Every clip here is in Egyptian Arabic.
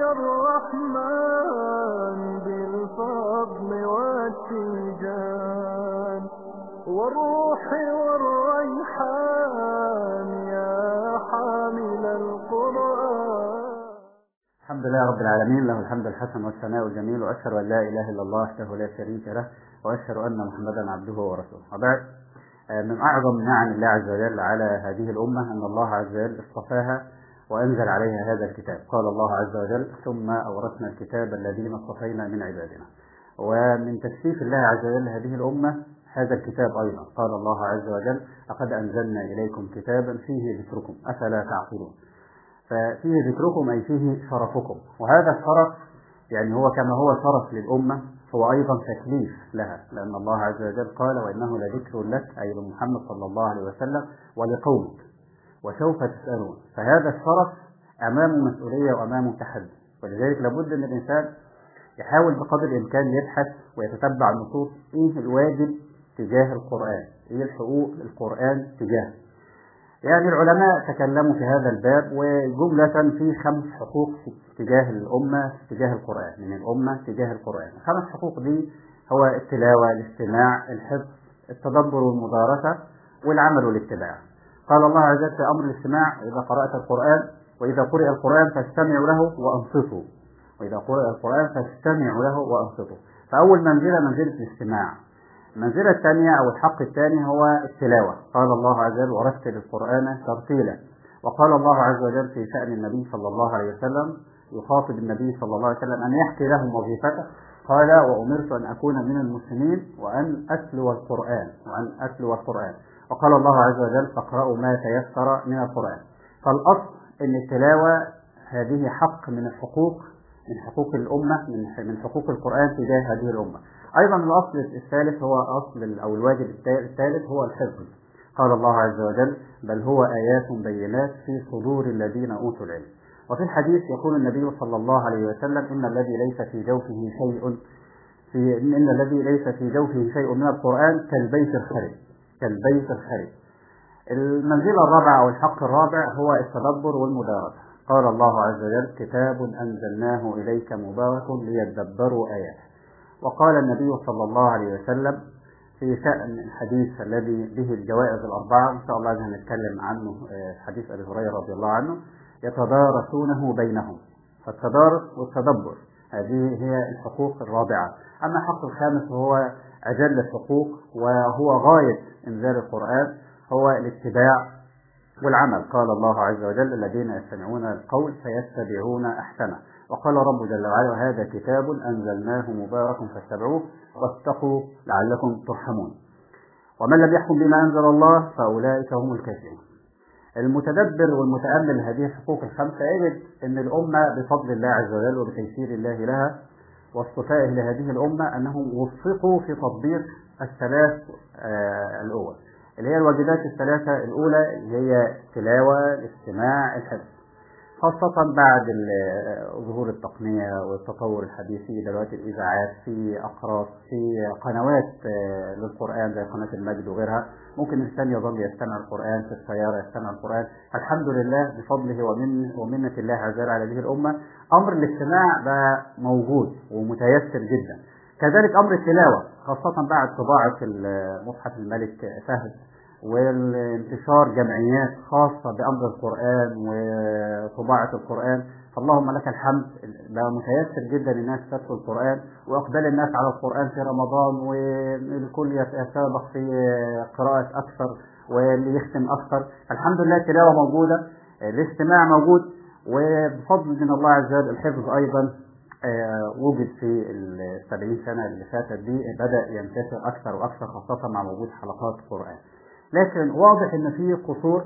الرحمن بالفضل والتيجان والروح والريحان يا حامل القرآن الحمد لله رب العالمين له الحمد الحسن والثناء الجميل واشهد ان لا اله الا الله وحده لا شريك له واشهد ان محمدا عبده ورسوله وبعد آه، من اعظم نعم الله عز وجل على هذه الامه ان الله عز وجل اصطفاها وانزل عليها هذا الكتاب قال الله عز وجل ثم اورثنا الكتاب الذين اصطفينا من عبادنا ومن تشريف الله عز وجل هذه الامه هذا الكتاب ايضا قال الله عز وجل لقد انزلنا اليكم كتابا فيه ذكركم افلا تعقلون ففيه ذكركم أي فيه شرفكم وهذا الشرف يعني هو كما هو شرف للأمة هو أيضا تكليف لها لأن الله عز وجل قال وإنه لذكر لك أي لمحمد صلى الله عليه وسلم ولقومك وسوف تسألون فهذا الشرف أمامه مسؤولية وأمامه تحدي ولذلك لابد أن الإنسان يحاول بقدر الإمكان يبحث ويتتبع النصوص إيه الواجب تجاه القرآن إيه الحقوق القرآن تجاهه يعني العلماء تكلموا في هذا الباب وجملة في خمس حقوق تجاه الأمة تجاه القرآن من الأمة تجاه القرآن الخمس حقوق دي هو التلاوة الاستماع الحفظ التدبر والمدارسة والعمل والاتباع قال الله عز وجل في أمر الاستماع إذا قرأت القرآن وإذا قرئ القرآن فاستمعوا له وأنصتوا وإذا قرئ القرآن فاستمعوا له وأنصتوا فأول منزلة منزلة الاستماع المنزلة الثانية أو الحق الثاني هو التلاوة قال الله عز وجل ورتل القرآن ترتيلا وقال الله عز وجل في شأن النبي صلى الله عليه وسلم يخاطب النبي صلى الله عليه وسلم أن يحكي لهم وظيفته قال وأمرت أن أكون من المسلمين وأن أتلو القرآن وأن أتلو القرآن وقال الله عز وجل فاقرأوا ما تيسر من القرآن فالأصل أن التلاوة هذه حق من الحقوق من حقوق الأمة من من حقوق القرآن تجاه هذه الأمة أيضا الأصل الثالث هو أصل أو الواجب الثالث هو الحفظ قال الله عز وجل بل هو آيات بينات في صدور الذين أوتوا العلم وفي الحديث يقول النبي صلى الله عليه وسلم إن الذي ليس في جوفه شيء في إن الذي ليس في جوفه شيء من القرآن كالبيت الخرب كالبيت الخرب المنزلة الرابعة أو الحق الرابع هو التدبر والمدارسة قال الله عز وجل كتاب أنزلناه إليك مبارك ليدبروا آياته وقال النبي صلى الله عليه وسلم في شأن الحديث الذي به الجوائز الأربعة إن شاء الله هنتكلم عنه حديث أبي هريرة رضي الله عنه يتدارسونه بينهم فالتدارس والتدبر هذه هي الحقوق الرابعة أما الحق الخامس وهو أجل الحقوق وهو غاية إنزال القرآن هو الاتباع والعمل قال الله عز وجل الذين يستمعون القول فيتبعون أحسنه وقال رب جل وعلا وهذا كتاب أنزلناه مبارك فاتبعوه واتقوا لعلكم ترحمون ومن لم يحكم بما أنزل الله فأولئك هم الكافرون المتدبر والمتأمل هذه الحقوق الخمسة يجد أن الأمة بفضل الله عز وجل وبتيسير الله لها واصطفائه لهذه الأمة أنهم وفقوا في تطبيق الثلاث آه الأول اللي هي الواجبات الثلاثة الأولى هي التلاوة الاستماع الحفظ خاصة بعد ظهور التقنية والتطور الحديث في دلوقتي الإذاعات في أقراص في قنوات للقرآن زي قناة المجد وغيرها ممكن الإنسان يظل يستمع القرآن في السيارة يستمع القرآن الحمد لله بفضله ومن ومنة الله عز وجل على هذه الأمة أمر الاستماع بقى موجود ومتيسر جدا كذلك أمر التلاوة خاصة بعد طباعة مصحف الملك فهد والانتشار جمعيات خاصة بأمر القرآن وطباعة القرآن فاللهم لك الحمد بقى متيسر جدا الناس تدخل القرآن وإقبال الناس على القرآن في رمضان والكل يتسابق في قراءة أكثر واللي يختم أكثر الحمد لله التلاوة موجودة الاستماع موجود وبفضل من الله عز وجل الحفظ أيضا وجد في السبعين سنة اللي فاتت دي بدأ ينتشر أكثر وأكثر خاصة مع وجود حلقات قرآن لكن واضح ان في قصور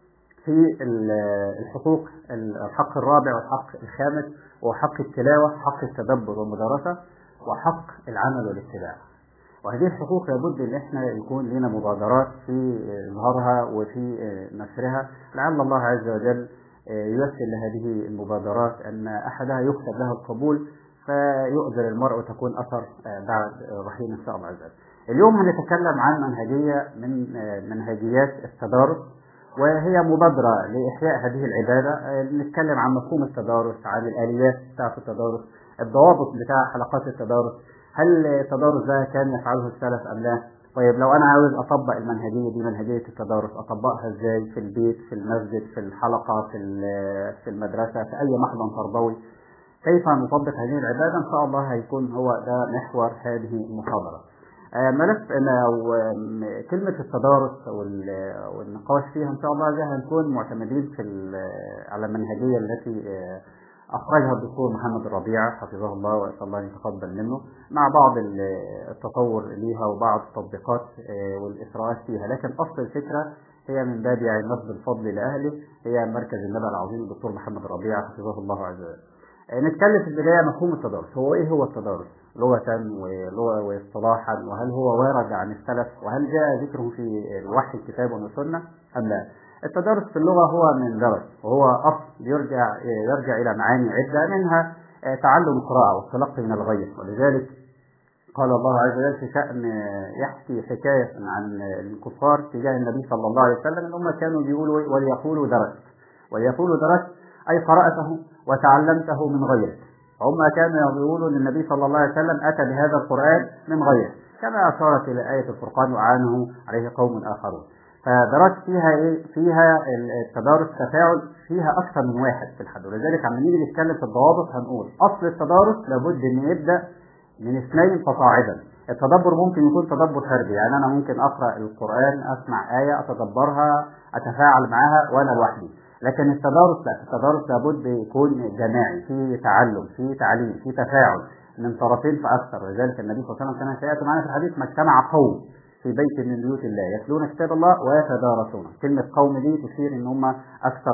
في الحقوق الحق الرابع والحق الخامس وحق التلاوة حق التدبر والمدارسة وحق العمل والاتباع وهذه الحقوق لابد ان احنا يكون لنا مبادرات في اظهارها وفي نشرها لعل الله عز وجل ييسر لهذه المبادرات ان احدها يكتب له القبول فيؤذر المرء وتكون اثر بعد رحيل ان شاء الله عز وجل. اليوم هنتكلم عن منهجية من منهجيات التدارس وهي مبادرة لإحياء هذه العبادة آه، نتكلم عن مفهوم التدارس عن الآليات بتاعة التدارس الضوابط بتاع حلقات التدارس هل التدارس ده كان يفعله السلف أم لا طيب لو أنا عاوز أطبق المنهجية دي منهجية التدارس أطبقها إزاي في البيت في المسجد في الحلقة في ال- في المدرسة في أي محضن تربوي كيف نطبق هذه العبادة إن شاء الله هيكون هو ده محور هذه المحاضرة آه، ملف أو آم، كلمة التدارس وال- والنقاش فيها إن شاء الله ده هنكون معتمدين في ال- على المنهجية التي آه، أخرجها الدكتور محمد الربيع حفظه الله وأسأل الله أن يتقبل منه مع بعض ال- التطور ليها وبعض التطبيقات آه، والإسراءات فيها لكن أصل الفكرة هي من باب يعني نصب الفضل لأهله هي مركز النبأ العظيم الدكتور محمد الربيع حفظه الله عز وجل آه، نتكلم في البداية مفهوم التدارس هو إيه هو التدارس لغة ولغة واصطلاحا وهل هو وارد عن السلف وهل جاء ذكره في الوحي الكتاب والسنة أم لا التدارس في اللغة هو من درس وهو أصل يرجع يرجع إلى معاني عدة منها آه، تعلم القراءة والتلقي من الغير ولذلك قال الله عز وجل في شأن يحكي حكاية عن الكفار تجاه النبي صلى الله عليه وسلم ان هم كانوا بيقولوا وليقولوا درست وليقولوا درست أي قرأته وتعلمته من غيرك هم كانوا يقولون للنبي صلى الله عليه وسلم أتى بهذا القرآن من غيره كما أشارت إلى آية الفرقان وعانه عليه قوم آخرون فدرس فيها ايه؟ فيها التدارس تفاعل فيها اكثر من واحد في الحد ولذلك عم نيجي نتكلم في الضوابط هنقول اصل التدارس لابد ان يبدا من اثنين فصاعدا التدبر ممكن يكون تدبر فردي يعني انا ممكن اقرا القران اسمع ايه اتدبرها اتفاعل معها وانا لوحدي لكن التدارس لا التدارس لابد يكون جماعي في تعلم في تعليم في تفاعل من طرفين فاكثر ولذلك النبي صلى الله عليه وسلم كان سياتي معنا في الحديث ما اجتمع قوم في بيت من بيوت الله يتلون كتاب الله ويتدارسونه كلمة قوم دي تشير ان هم اكثر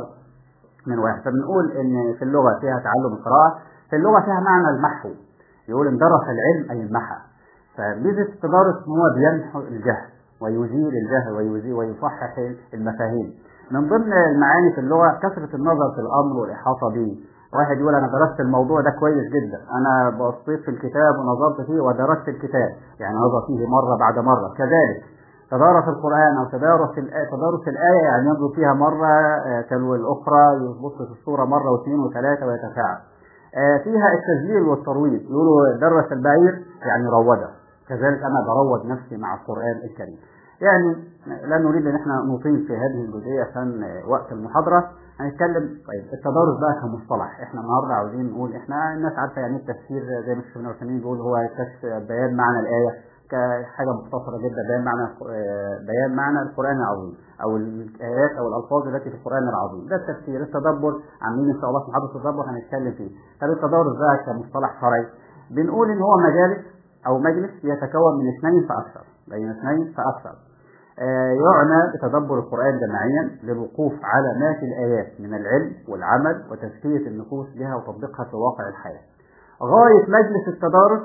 من واحد فبنقول ان في اللغة فيها تعلم القراءة في اللغة فيها معنى المحو يقول ان درس العلم اي المحى فميزة التدارس ان هو بيمحو الجهل ويزيل الجهل ويزيل ويصحح المفاهيم من ضمن المعاني في اللغة كثرة النظر في الامر والاحاطة به واحد يقول انا درست الموضوع ده كويس جدا انا بصيت في الكتاب ونظرت فيه ودرست الكتاب يعني نظر فيه مرة بعد مرة كذلك تدارس القرآن أو تدارس الآية تدارس الآية يعني ينظر فيها مرة آه، تلو الأخرى يبص في الصورة مرة واثنين وثلاثة ويتفاعل آه، فيها التسجيل والترويض يقولوا درس البعير يعني روده كذلك أنا بروض نفسي مع القرآن الكريم يعني لا نريد ان احنا نطيل في هذه الجزئيه عشان وقت المحاضره هنتكلم طيب التدارس بقى كمصطلح احنا النهارده عاوزين نقول احنا الناس عارفه يعني ايه التفسير زي ما الشيخ ابن عثيمين بيقول هو كشف بيان معنى الايه كحاجه مختصره جدا بيان معنى بيان معنى القران العظيم او الايات او الالفاظ التي في القران العظيم ده التفسير التدبر عاملين ان شاء الله في محاضره التدبر هنتكلم فيه طب التدارس بقى كمصطلح شرعي بنقول ان هو مجالس او مجلس يتكون من اثنين فاكثر بين اثنين فاكثر آه، يعنى بتدبر القرآن جماعيا للوقوف على ما في الآيات من العلم والعمل وتزكية النفوس بها وتطبيقها في واقع الحياة. غاية مجلس التدارس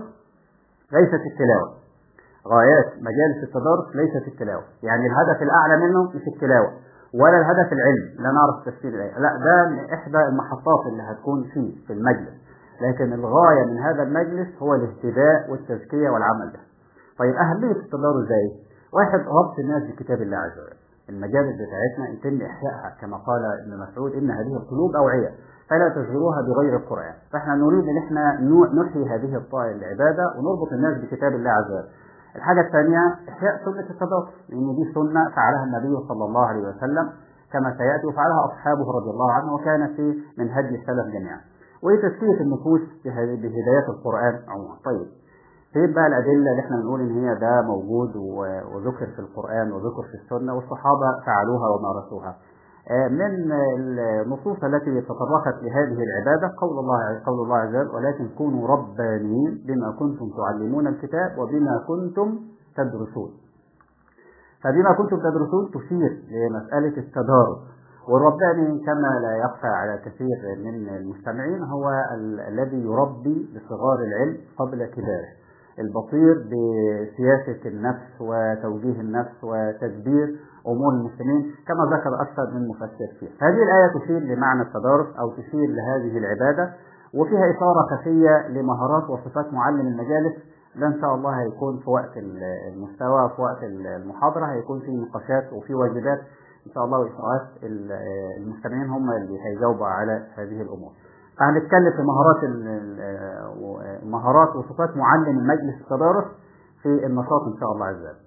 ليست التلاوة. غايات مجالس التدارس ليست التلاوة، يعني الهدف الأعلى منه مش التلاوة ولا الهدف العلم لا نعرف تفسير الآية، لا ده من إحدى المحطات اللي هتكون فيه في المجلس. لكن الغاية من هذا المجلس هو الاهتداء والتزكية والعمل به. طيب أهمية التدارس زي واحد ربط الناس بكتاب الله عز وجل المجالس بتاعتنا يتم احيائها كما قال ابن مسعود ان هذه القلوب اوعيه فلا تشغلوها بغير القران فاحنا نريد ان احنا نحيي هذه الطاعه العباده ونربط الناس بكتاب الله عز وجل الحاجه الثانيه احياء سنه التدارس لان دي سنه فعلها النبي صلى الله عليه وسلم كما سياتي وفعلها اصحابه رضي الله عنهم وكان في من هدي السلف جميعا وتزكيه النفوس بهدايات القران عموما طيب فين بقى الأدلة اللي احنا بنقول إن هي ده موجود وذكر في القرآن وذكر في السنة والصحابة فعلوها ومارسوها. من النصوص التي تطرقت لهذه العبادة قول الله قول الله عز وجل ولكن كونوا ربانيين بما كنتم تعلمون الكتاب وبما كنتم تدرسون. فبما كنتم تدرسون تشير لمسألة التدارس والرباني كما لا يخفى على كثير من المستمعين هو ال- الذي يربي بصغار العلم قبل كباره البصير بسياسة النفس وتوجيه النفس وتدبير أمور المسلمين كما ذكر أكثر من مفسر فيه هذه الآية تشير لمعنى التدارس أو تشير لهذه العبادة وفيها إشارة خفية لمهارات وصفات معلم المجالس ده إن شاء الله هيكون في وقت المستوى في وقت المحاضرة هيكون في نقاشات وفي واجبات ان شاء الله واخوات المستمعين هم اللي هيجاوبوا على هذه الامور فهنتكلم في مهارات مهارات وصفات معلم المجلس التدارس في النشاط ان شاء الله عز وجل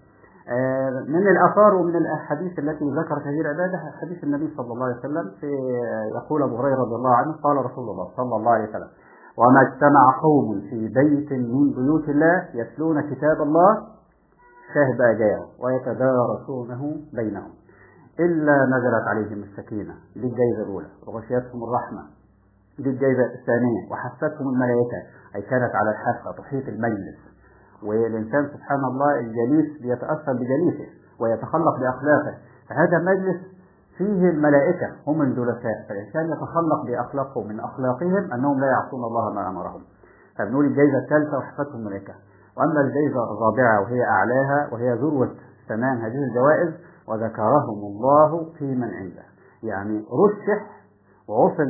من الآثار ومن الأحاديث التي ذكرت هذه العبادة حديث النبي صلى الله عليه وسلم في يقول أبو هريرة رضي الله عنه قال رسول الله صلى الله عليه وسلم وما اجتمع قوم في بيت من بيوت الله يتلون كتاب الله شاهد بقى جاء ويتدارسونه بينهم إلا نزلت عليهم السكينة دي الجايزة الأولى وغشيتهم الرحمة دي الجايزة الثانية وحفتهم الملائكة أي كانت على الحافة تحيط المجلس والإنسان سبحان الله الجليس بيتأثر بجليسه ويتخلق بأخلاقه فهذا مجلس فيه الملائكة هم الجلساء فالإنسان يتخلق بأخلاقهم من أخلاقهم أنهم لا يعصون الله ما أمرهم فبنقول الجائزة الثالثة وحفتهم الملائكة وأما الجائزة الرابعة وهي أعلاها وهي ذروة ثمان هذه الجوائز وذكرهم الله في من عنده يعني رشح ووصل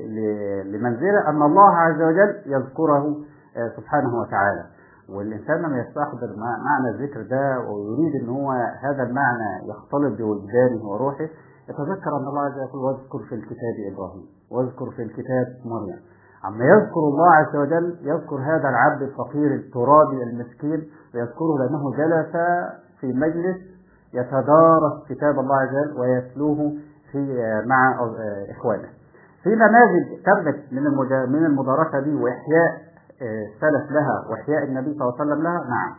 لمنزلة أن الله عز وجل يذكره سبحانه وتعالى والإنسان لما يستحضر معنى الذكر ده ويريد أن هو هذا المعنى يختلط بوجدانه وروحه يتذكر أن الله عز وجل واذكر في الكتاب إبراهيم واذكر في الكتاب مريم عما يذكر الله عز وجل يذكر هذا العبد الفقير الترابي المسكين ويذكره لأنه جلس في مجلس يتدارس كتاب الله عز وجل ويتلوه في مع إخوانه في نماذج ثبت من من المدارسة دي وإحياء السلف لها واحياء النبي صلى الله عليه وسلم لها نعم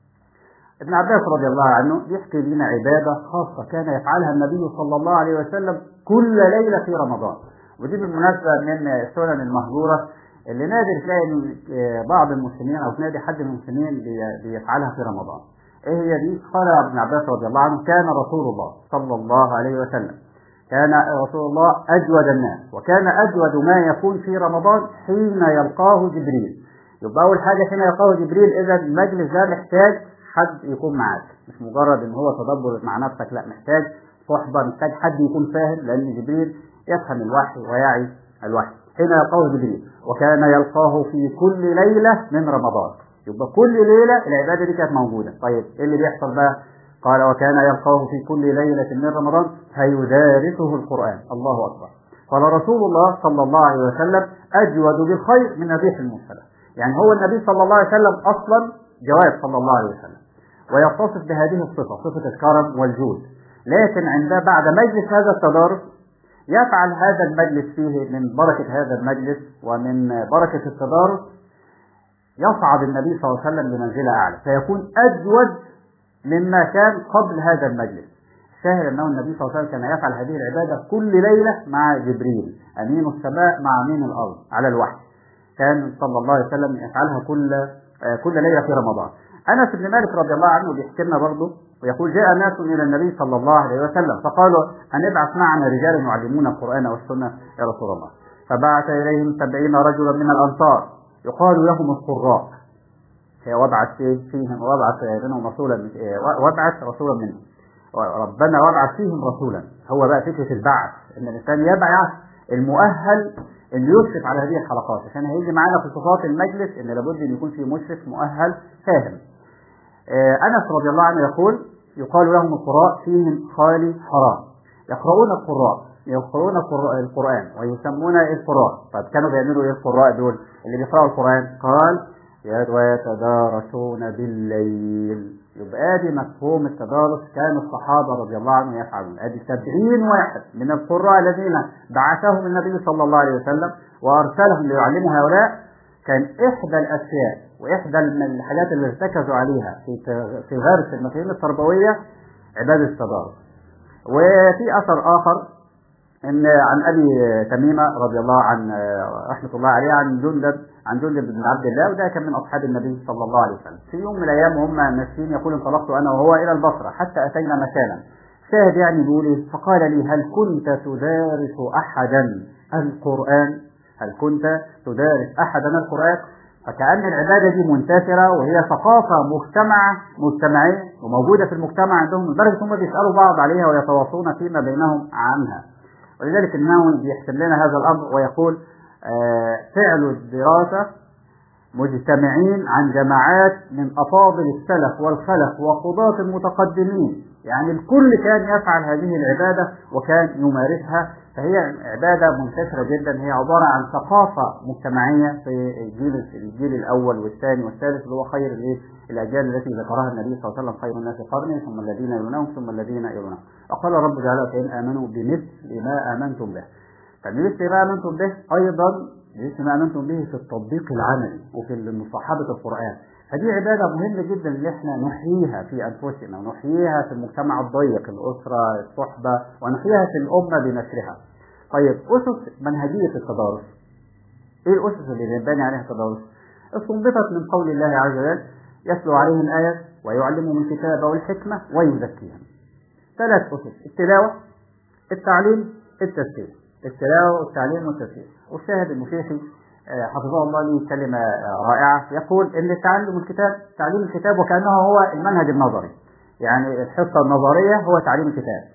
ابن عباس رضي الله عنه بيحكي لنا عبادة خاصة كان يفعلها النبي صلى الله عليه وسلم كل ليلة في رمضان ودي بالمناسبة من السنن المهجورة اللي نادر تلاقي بعض المسلمين أو تلاقي حد من المسلمين بيفعلها في رمضان ايه هي دي؟ قال ابن عباس رضي الله عنه كان رسول الله صلى الله عليه وسلم كان رسول الله أجود الناس وكان أجود ما يكون في رمضان حين يلقاه جبريل يبقى أول حاجة حين يلقاه جبريل إذا المجلس ده محتاج حد يكون معاك مش مجرد إن هو تدبر مع نفسك لا محتاج صحبة محتاج حد يكون فاهم لأن جبريل يفهم الوحي ويعي الوحي حين يلقاه جبريل وكان يلقاه في كل ليلة من رمضان يبقى كل ليلة العبادة دي كانت موجودة طيب إيه اللي بيحصل بقى قال وكان يلقاه في كل ليلة من رمضان فيدارسه القرآن الله أكبر قال رسول الله صلى الله عليه وسلم أجود بالخير من الريح المرسلة يعني هو النبي صلى الله عليه وسلم أصلا جواد صلى الله عليه وسلم ويتصف بهذه الصفة صفة الكرم والجود لكن عند بعد مجلس هذا التدارس يفعل هذا المجلس فيه من بركة هذا المجلس ومن بركة التدارس يصعد النبي صلى الله عليه وسلم لمنزلة أعلى فيكون أجود مما كان قبل هذا المجلس شاهد أنه النبي صلى الله عليه وسلم كان يفعل هذه العبادة كل ليلة مع جبريل أمين السماء مع أمين الأرض على الوحي كان صلى الله عليه وسلم يفعلها كل كل ليلة في رمضان أنس بن مالك رضي الله عنه بيحكي لنا برضه ويقول جاء ناس إلى النبي صلى الله عليه وسلم فقالوا أن ابعث معنا رجالا يعلمون القرآن والسنة يا رسول الله فبعث إليهم سبعين رجلا من الأنصار يقال لهم القراء وابعث فيهم وابعث منهم رسولا وابعث رسولا منهم ربنا وابعث فيهم رسولا هو بقى فكرة البعث إن الإنسان يبعث المؤهل اللي يشرف على هذه الحلقات عشان هيجي معانا في صفات المجلس ان لابد ان يكون في مشرف مؤهل فاهم. آه انس رضي الله عنه يقول يقال لهم القراء فيهم خالي حرام يقرؤون القراء يقرؤون القرآن ويسمون القراء طيب كانوا بيعملوا ايه القراء دول اللي بيقرأوا القرآن قال ويتدارسون بالليل يبقى ادي مفهوم التدارس كان الصحابة رضي الله عنهم يفعلون ادي سبعين واحد من القراء الذين بعثهم النبي صلى الله عليه وسلم وارسلهم ليعلموا هؤلاء كان احدى الاشياء واحدى الحاجات اللي ارتكزوا عليها في في غرس المفاهيم التربوية عبادة التدارس وفي اثر اخر ان عن ابي تميمه رضي الله عن رحمه الله عليه عن جندب عن جندب بن عبد الله وده كان من اصحاب النبي صلى الله عليه وسلم في يوم من الايام وهم ماشيين يقول انطلقت انا وهو الى البصره حتى اتينا مكانا شاهد يعني بيقول ايه فقال لي هل كنت تدارس احدا القران هل كنت تدارس احدا القران فكأن العبادة دي منتشرة وهي ثقافة مجتمع مجتمعية وموجودة في المجتمع عندهم لدرجة هم بيسألوا بعض عليها ويتواصون فيما بينهم عنها ولذلك النووي بيحسب لنا هذا الامر ويقول آه فعل الدراسه مجتمعين عن جماعات من أفاضل السلف والخلف وقضاة المتقدمين يعني الكل كان يفعل هذه العبادة وكان يمارسها فهي عبادة منتشرة جدا هي عبارة عن ثقافة مجتمعية في الجيل الجيل الأول والثاني والثالث اللي هو خير الايه الأجيال التي ذكرها النبي صلى الله عليه وسلم خير الناس قرني ثم الذين يلونهم ثم الذين يلونهم وقال رب تعالى فإن آمنوا بمثل ما آمنتم به فبمثل ما آمنتم به أيضا بمثل ما آمنتم به في التطبيق العملي وفي مصاحبة القرآن فدي عبادة مهمة جدا اللي احنا نحييها في أنفسنا ونحييها في المجتمع الضيق الأسرة الصحبة ونحييها في الأمة بنشرها طيب أسس منهجية التدارس إيه الأسس اللي بينبني عليها التدارس؟ استنبطت من قول الله عز وجل يتلو عليهم آية ويعلمهم الكتاب والحكمة ويزكيهم ثلاث أسس التلاوة التعليم التزكية التلاوة والتعليم والتزكية والشاهد المشيخي حفظه الله لي كلمة رائعة يقول إن تعلم الكتاب تعليم الكتاب وكأنه هو المنهج النظري يعني الحصة النظرية هو تعليم الكتاب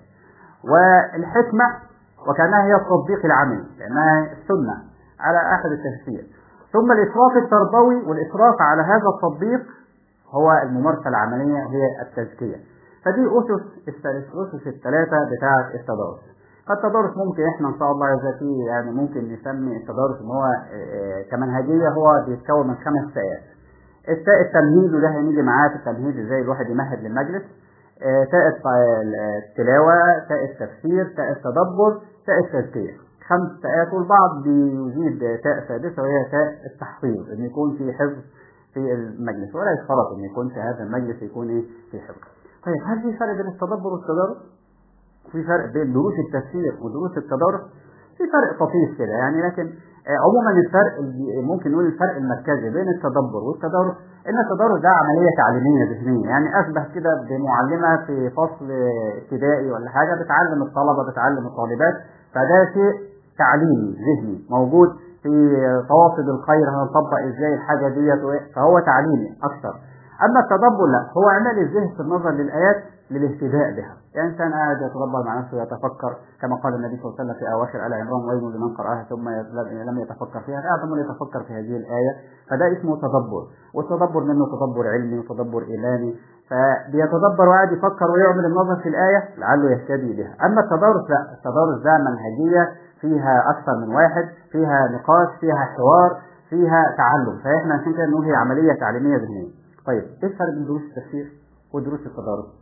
والحكمة وكأنها هي التطبيق العملي لأنها السنة على أحد التفسير ثم الإشراف التربوي والإشراف على هذا التطبيق هو الممارسة العملية هي التزكية فدي أسس الأسس الثلاثة بتاعة التدارس فالتدارس ممكن احنا ان شاء الله عز فيه يعني ممكن نسمي التدارس ان هو كمنهجيه هو بيتكون من خمس تاءات التاء التمهيد وده هنيجي معاه في التمهيد ازاي الواحد يمهد للمجلس تاء التلاوه تاء التفسير تاء التدبر تاء التزكيه خمس تاءات والبعض بيزيد تاء سادسه وهي تاء التحفيظ ان يكون في حفظ في المجلس ولا يشترط ان يكون في هذا المجلس يكون ايه في حفظ طيب هل في فرق بين التدبر والتدارس؟ في فرق بين دروس التفسير ودروس التدارس في فرق طفيف كده يعني لكن عموما الفرق ممكن نقول الفرق المركزي بين التدبر والتدارس ان التدارس ده عمليه تعليميه ذهنيه يعني اشبه كده بمعلمه في فصل ابتدائي ولا حاجه بتعلم الطلبه بتعلم الطالبات فده شيء تعليمي ذهني موجود في قواصد الخير هنطبق ازاي الحاجه ديت فهو تعليمي اكثر اما التدبر لا هو اعمال الذهن في النظر للايات للاهتداء بها يعني انسان قاعد يتدبر مع نفسه ويتفكر كما قال النبي صلى الله عليه وسلم في اواخر ال عمران ويل لمن قراها ثم لم يتفكر فيها فاعظم يتفكر في هذه الايه فده اسمه تدبر والتدبر منه تدبر علمي وتدبر ايماني فبيتدبر وقاعد يفكر ويعمل النظر في الايه لعله يهتدي بها اما التدارس لا التدارس ده منهجيه فيها اكثر من واحد فيها نقاش فيها حوار فيها تعلم فاحنا عشان كده نقول هي عمليه تعليميه ذهنيه طيب ايه الفرق بين دروس التفسير ودروس التدارس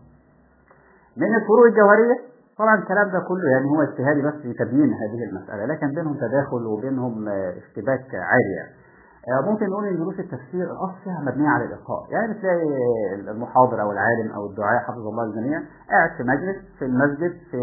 من الفروق الجوهرية طبعا الكلام ده كله يعني هو اجتهادي بس في تبيين هذه المسألة لكن بينهم تداخل وبينهم اشتباك عالي يعني. ممكن نقول ان دروس التفسير الاصل فيها مبنيه على الالقاء يعني تلاقي المحاضر او العالم او الدعاء حفظ الله الجميع قاعد في مجلس في المسجد في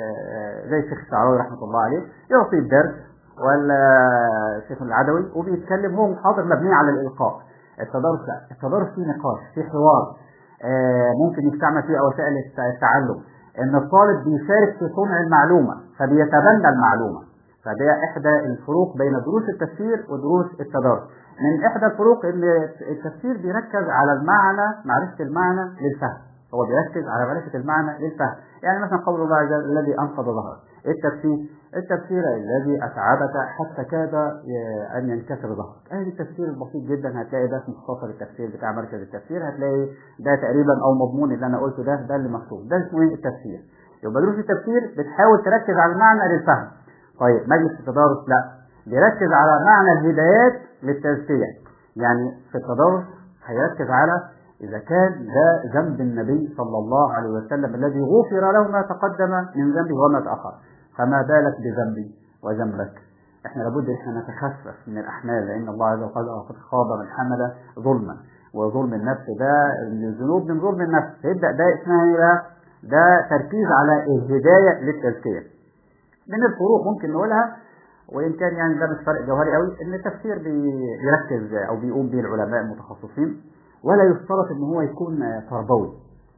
زي الشيخ الشعراوي رحمه الله عليه يعطي الدرس ولا الشيخ العدوي وبيتكلم هو محاضر مبنيه على الالقاء التدارس لا التدارس فيه نقاش فيه حوار ممكن يستعمل فيه وسائل التعلم ان الطالب بيشارك في صنع المعلومه فبيتبنى المعلومه فده احدى الفروق بين دروس التفسير ودروس التدارس من احدى الفروق ان التفسير بيركز على المعنى معرفه المعنى للفهم هو بيركز على معرفه المعنى للفهم يعني مثلا قول الله عز وجل الذي انقض ظهرك التفسير التفسير الذي اتعبك حتى كاد ان ينكسر ظهرك ادي التفسير البسيط جدا هتلاقي ده في مختصر التفسير بتاع مركز التفسير هتلاقي ده تقريبا او مضمون اللي انا قلته ده ده اللي مكتوب ده اسمه ايه التفسير يبقى دروس التفسير بتحاول تركز على المعنى للفهم طيب مجلس التدارس لا بيركز على معنى الهدايات للتزكيه يعني في التدارس هيركز على إذا كان ده ذنب النبي صلى الله عليه وسلم الذي غفر له ما تقدم من ذنبه وما تأخر فما بالك بذنبي وذنبك احنا لابد ان احنا نتخفف من الاحمال لان الله عز وجل قد خاض من حمل ظلما وظلم النفس ده الذنوب من ظلم النفس فيبدا ده اسمها ايه بقى؟ ده تركيز على الهدايه للتزكيه من الفروق ممكن نقولها وان كان يعني ده مش فرق جوهري قوي ان التفسير بيركز او بيقوم به العلماء المتخصصين ولا يشترط ان هو يكون تربوي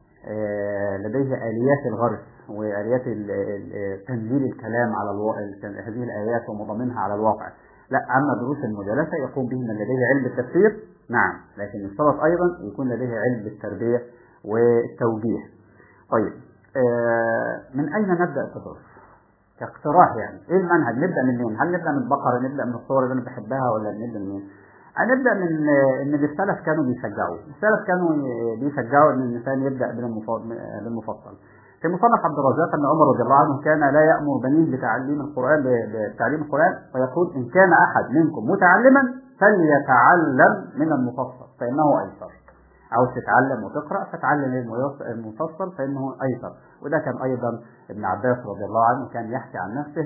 لديه اليات الغرس واليات تنزيل الكلام على الواقع هذه الايات ومضامنها على الواقع لا اما دروس المجالسه يقوم به من لديه علم التفسير نعم لكن يشترط ايضا يكون لديه علم التربيه والتوجيه طيب من اين نبدا التدرس كاقتراح يعني ايه المنهج نبدا من مين هل نبدا من البقره نبدا من الصور اللي انا بحبها ولا نبدا من مين هنبدا من ان السلف كانوا بيشجعوا السلف كانوا بيشجعوا ان الانسان يبدا بالمف- بالمفصل في مصنف عبد الرزاق ان عمر رضي الله عنه كان لا يامر بنيه بتعليم القران بتعليم القران ويقول ان كان احد منكم متعلما فليتعلم من المفصل فانه ايسر عاوز تتعلم وتقرا فتعلم الميس- المفصل فانه ايسر وده كان ايضا ابن عباس رضي الله عنه كان يحكي عن نفسه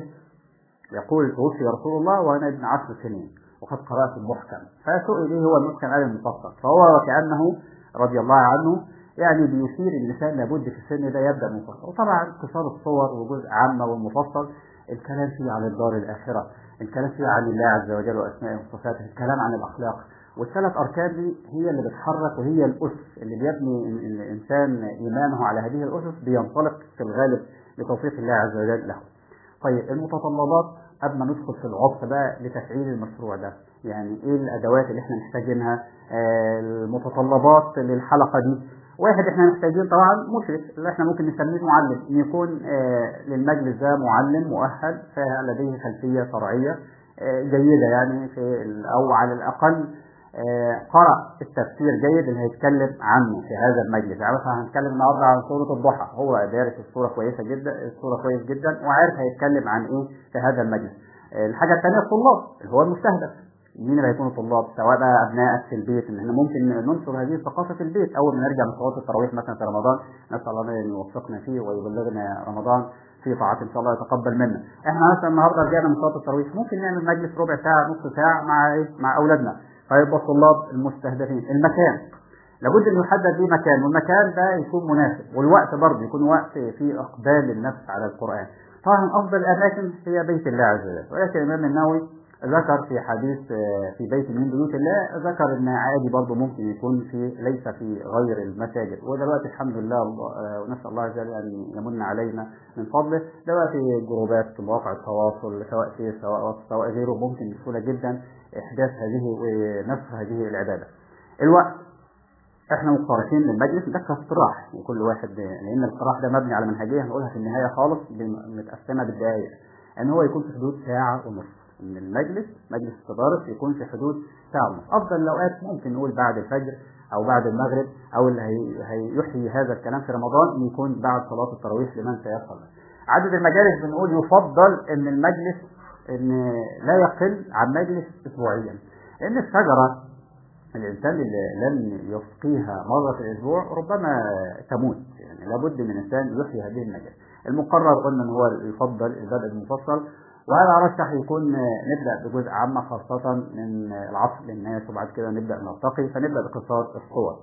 يقول توفي رسول الله وانا ابن عشر سنين وقد قرات المحكم فسئل ايه هو المحكم قال المفصل فهو وكانه رضي الله عنه يعني بيشير الانسان لابد في السن ده يبدا مفصل وطبعا قصار الصور وجزء عامه والمفصل الكلام فيه عن الدار الاخره الكلام فيه عن الله عز وجل واسمائه وصفاته الكلام عن الاخلاق والثلاث اركان دي هي اللي بتحرك وهي الاسس اللي بيبني ال- ال- الانسان ايمانه على هذه الاسس بينطلق في الغالب بتوفيق الله عز وجل له. طيب المتطلبات قبل ما ندخل في العطف بقى لتفعيل المشروع ده يعني ايه الادوات اللي احنا محتاجينها آه المتطلبات للحلقه دي واحد احنا محتاجين طبعا مشرف اللي احنا ممكن نسميه معلم ان يكون آه للمجلس ده معلم مؤهل فلديه خلفيه شرعيه آه جيده يعني في ال- او على الاقل آه، قرأ التفسير جيد اللي هيتكلم عنه في هذا المجلس يعني مثلا هنتكلم النهارده عن سورة الضحى هو دارس الصورة كويسة جدا الصورة كويس جدا وعارف هيتكلم عن ايه في هذا المجلس آه، الحاجة الثانية الطلاب اللي هو المستهدف مين اللي هيكونوا طلاب سواء بقى ابنائك في البيت ان احنا ممكن ننشر هذه الثقافه في البيت اول ما نرجع من صلاه التراويح مثلا في رمضان نسال الله ان يوفقنا فيه ويبلغنا رمضان في طاعات ان شاء الله يتقبل منا احنا مثلا النهارده رجعنا من صلاه التراويح ممكن نعمل مجلس ربع ساعه نص ساعه مع ايه مع اولادنا فيبقى الطلاب المستهدفين المكان لابد ان يحدد ليه مكان والمكان ده يكون مناسب والوقت برضه يكون وقت فيه اقبال النفس على القران طبعا افضل الاماكن هي بيت الله عز وجل ولكن الامام النووي ذكر في حديث آه، في بيت من بيوت الله ذكر ان عادي برضه ممكن يكون في ليس في غير المساجد ودلوقتي الحمد لله الله- آه، ونسال الله عز وجل ان يمن علينا من فضله دلوقتي جروبات مواقع التواصل سواء فيه سواء واتس سواء غيره ممكن بسهوله جدا احداث هذه ونشر هذه العباده. الوقت احنا مقترحين للمجلس ده كاقتراح وكل واحد لان الاقتراح ده مبني على منهجيه هنقولها في النهايه خالص بم- متقسمه بالدقائق ان هو يكون في حدود ساعه ونصف ان المجلس مجلس التدارس يكون في حدود ساعه ونصف افضل الاوقات ممكن نقول بعد الفجر او بعد المغرب او اللي هي- هيحيي هذا الكلام في رمضان ان يكون بعد صلاه التراويح لمن سيصل له. عدد المجالس بنقول يفضل ان المجلس ان لا يقل عن مجلس اسبوعيا لان الشجره الإنسان اللي لم يسقيها مرة في الأسبوع ربما تموت يعني لابد من إنسان يحيي هذه المجال المقرر قلنا أن هو يفضل البدء المفصل وهذا أرشح يكون نبدأ بجزء عامة خاصة من العصر للناس وبعد كده نبدأ نرتقي فنبدأ بقصار الصور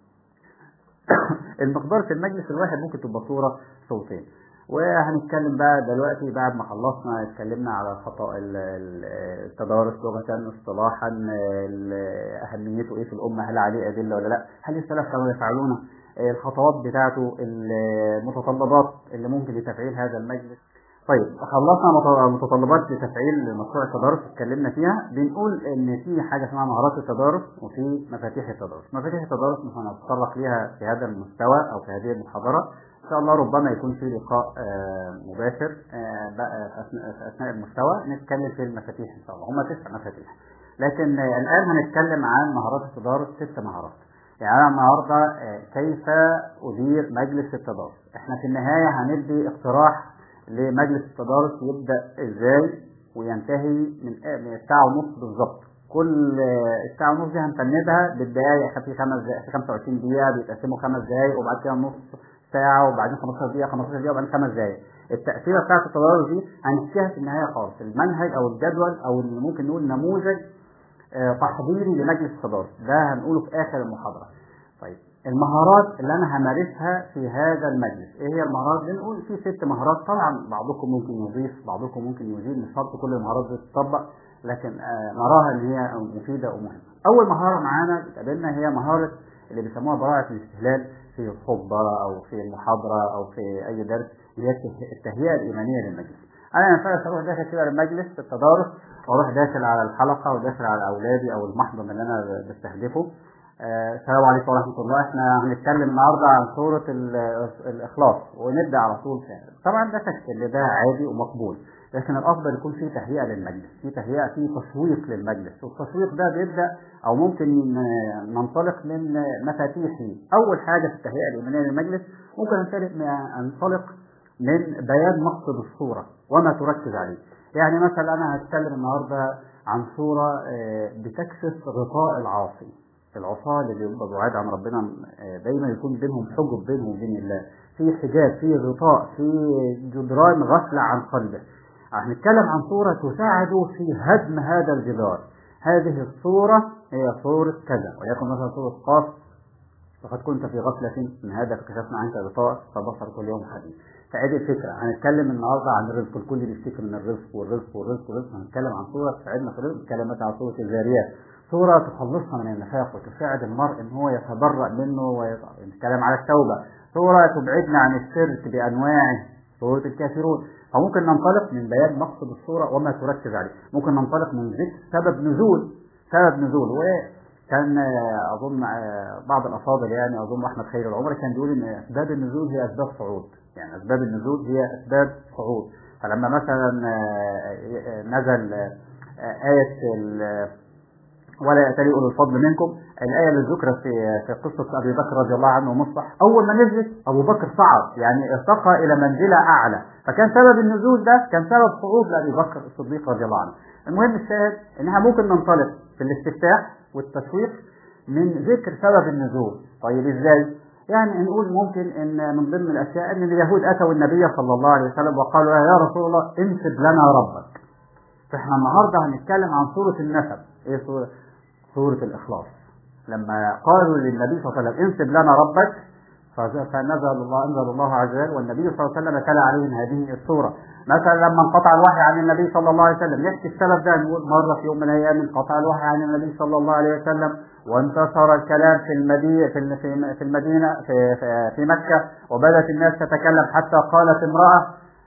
المقدار في المجلس الواحد ممكن تبقى صورة صوتين وهنتكلم بقى دلوقتي بعد ما خلصنا اتكلمنا على خطأ ال- ال- التدارس لغة اصطلاحا ال- أهميته ايه في الأمة هل عليه أدلة ولا لا هل السلف كانوا يفعلونه الخطوات بتاعته المتطلبات اللي ممكن لتفعيل هذا المجلس طيب خلصنا مت- متطلبات لتفعيل مشروع التدارس اتكلمنا فيها بنقول ان في حاجه اسمها مهارات التدارس وفي مفاتيح التدارس مفاتيح التدارس مش هنتطرق ليها في هذا المستوى او في هذه المحاضره ان شاء الله ربما يكون في لقاء آه، مباشر آه، بقى في أثناء- في اثناء المستوى نتكلم في المفاتيح ان شاء الله هم تسع مفاتيح لكن آه، الان هنتكلم عن مهارات التدارس ست مهارات يعني انا النهارده آه، كيف ادير مجلس التدارس احنا في النهايه هندي اقتراح لمجلس التدارس يبدا ازاي وينتهي من من الساعه ونص بالظبط كل آه، الساعه ونص دي هنفندها بالدقائق في خمس دقائق في 25 دقيقه بيتقسموا خمس دقائق وبعد كده نص ساعه وبعدين 15 دقيقه 15 دقيقه وبعدين خمس دقائق التقسيمه بتاعت التدارس دي هنحكيها في النهايه خالص المنهج او الجدول او اللي ممكن نقول نموذج آه، تحضيري لمجلس التدارس ده هنقوله في اخر المحاضره طيب المهارات اللي انا همارسها في هذا المجلس ايه هي المهارات بنقول في ست مهارات طبعا بعضكم ممكن يضيف بعضكم ممكن يزيد مش شرط كل المهارات دي تطبق لكن آه، نراها ان هي مفيده ومهمه اول مهاره معانا بتقابلنا هي مهاره اللي بيسموها براعه الاستهلال في الخطبه او في المحاضره او في اي درس اللي هي الته- التهيئه الايمانيه للمجلس انا ما ينفعش اروح داخل كده للمجلس التدارس واروح داخل على الحلقه وداخل على اولادي او المحضن اللي انا بستهدفه آه، السلام عليكم ورحمة الله احنا هنتكلم النهاردة عن سورة ال- الإخلاص ونبدأ على طول فيها طبعا ده شك اللي ده عادي ومقبول لكن الافضل يكون في تهيئه للمجلس في تهيئه في تسويق للمجلس والتسويق ده بيبدا او ممكن ن- ننطلق من مفاتيحه اول حاجه في التهيئه الايمانيه للمجلس ممكن ننطلق- ننطلق من بيان مقصد الصوره وما تركز عليه يعني مثلا انا هتكلم النهارده عن صوره آه، بتكشف غطاء العاصي العصاة اللي بيبقى بعاد عن ربنا آه، دايما يكون بينهم حجب بينهم وبين الله في حجاب في غطاء في جدران غفلة عن قلبه هنتكلم عن صورة تساعد في هدم هذا الجدار هذه الصورة هي صورة كذا وليكن مثلا صورة قاف لقد كنت في غفلة من هذا فكشفنا عنك غطاء فبصر كل يوم حديث فهذه الفكرة هنتكلم النهاردة عن الرزق الكل بيفتكر من الرزق والرزق والرزق والرزق هنتكلم عن صورة تساعدنا في الرزق نتكلم مثلا عن صورة الذاريات صورة تخلصنا من النفاق وتساعد المرء ان هو يتبرأ منه ونتكلم على التوبة صورة تبعدنا عن الشرك بأنواعه صورة الكافرون فممكن ننطلق من بيان مقصد الصورة وما تركز عليه ممكن ننطلق من ذكر سبب نزول سبب نزول وكان آه، أظن آه، بعض الأفاضل يعني أظن أحمد خير العمر كان بيقول إن أسباب النزول هي أسباب صعود يعني أسباب النزول هي أسباب صعود فلما مثلا آه، آه، نزل آه، آية ال- ولا يأتلي أولو الفضل منكم الآية اللي ذكرت في في قصة أبي بكر رضي الله عنه ومصطح أول ما نزلت أبو بكر صعد يعني ارتقى إلى منزلة أعلى فكان سبب النزول ده كان سبب صعود لأبي بكر الصديق رضي الله عنه المهم الشاهد إنها ممكن ننطلق في الاستفتاح والتشويق من ذكر سبب النزول طيب إزاي؟ يعني نقول ممكن ان من ضمن الاشياء ان اليهود اتوا النبي صلى الله عليه وسلم وقالوا يا رسول الله انسب لنا ربك فاحنا النهارده هنتكلم عن سوره النسب ايه سوره سورة الإخلاص لما قالوا للنبي صلى الله عليه وسلم انسب لنا ربك فز- فنزل الله أنزل الله عز وجل والنبي صلى الله عليه وسلم تلا عليهم هذه السورة مثلا لما انقطع الوحي عن النبي صلى الله عليه وسلم يحكي السبب ده نقول مرة في يوم من الأيام انقطع الوحي عن النبي صلى الله عليه وسلم وانتشر الكلام في المدينة في الم- في في المدينة في في, في مكة وبدأت الناس تتكلم حتى قالت امرأة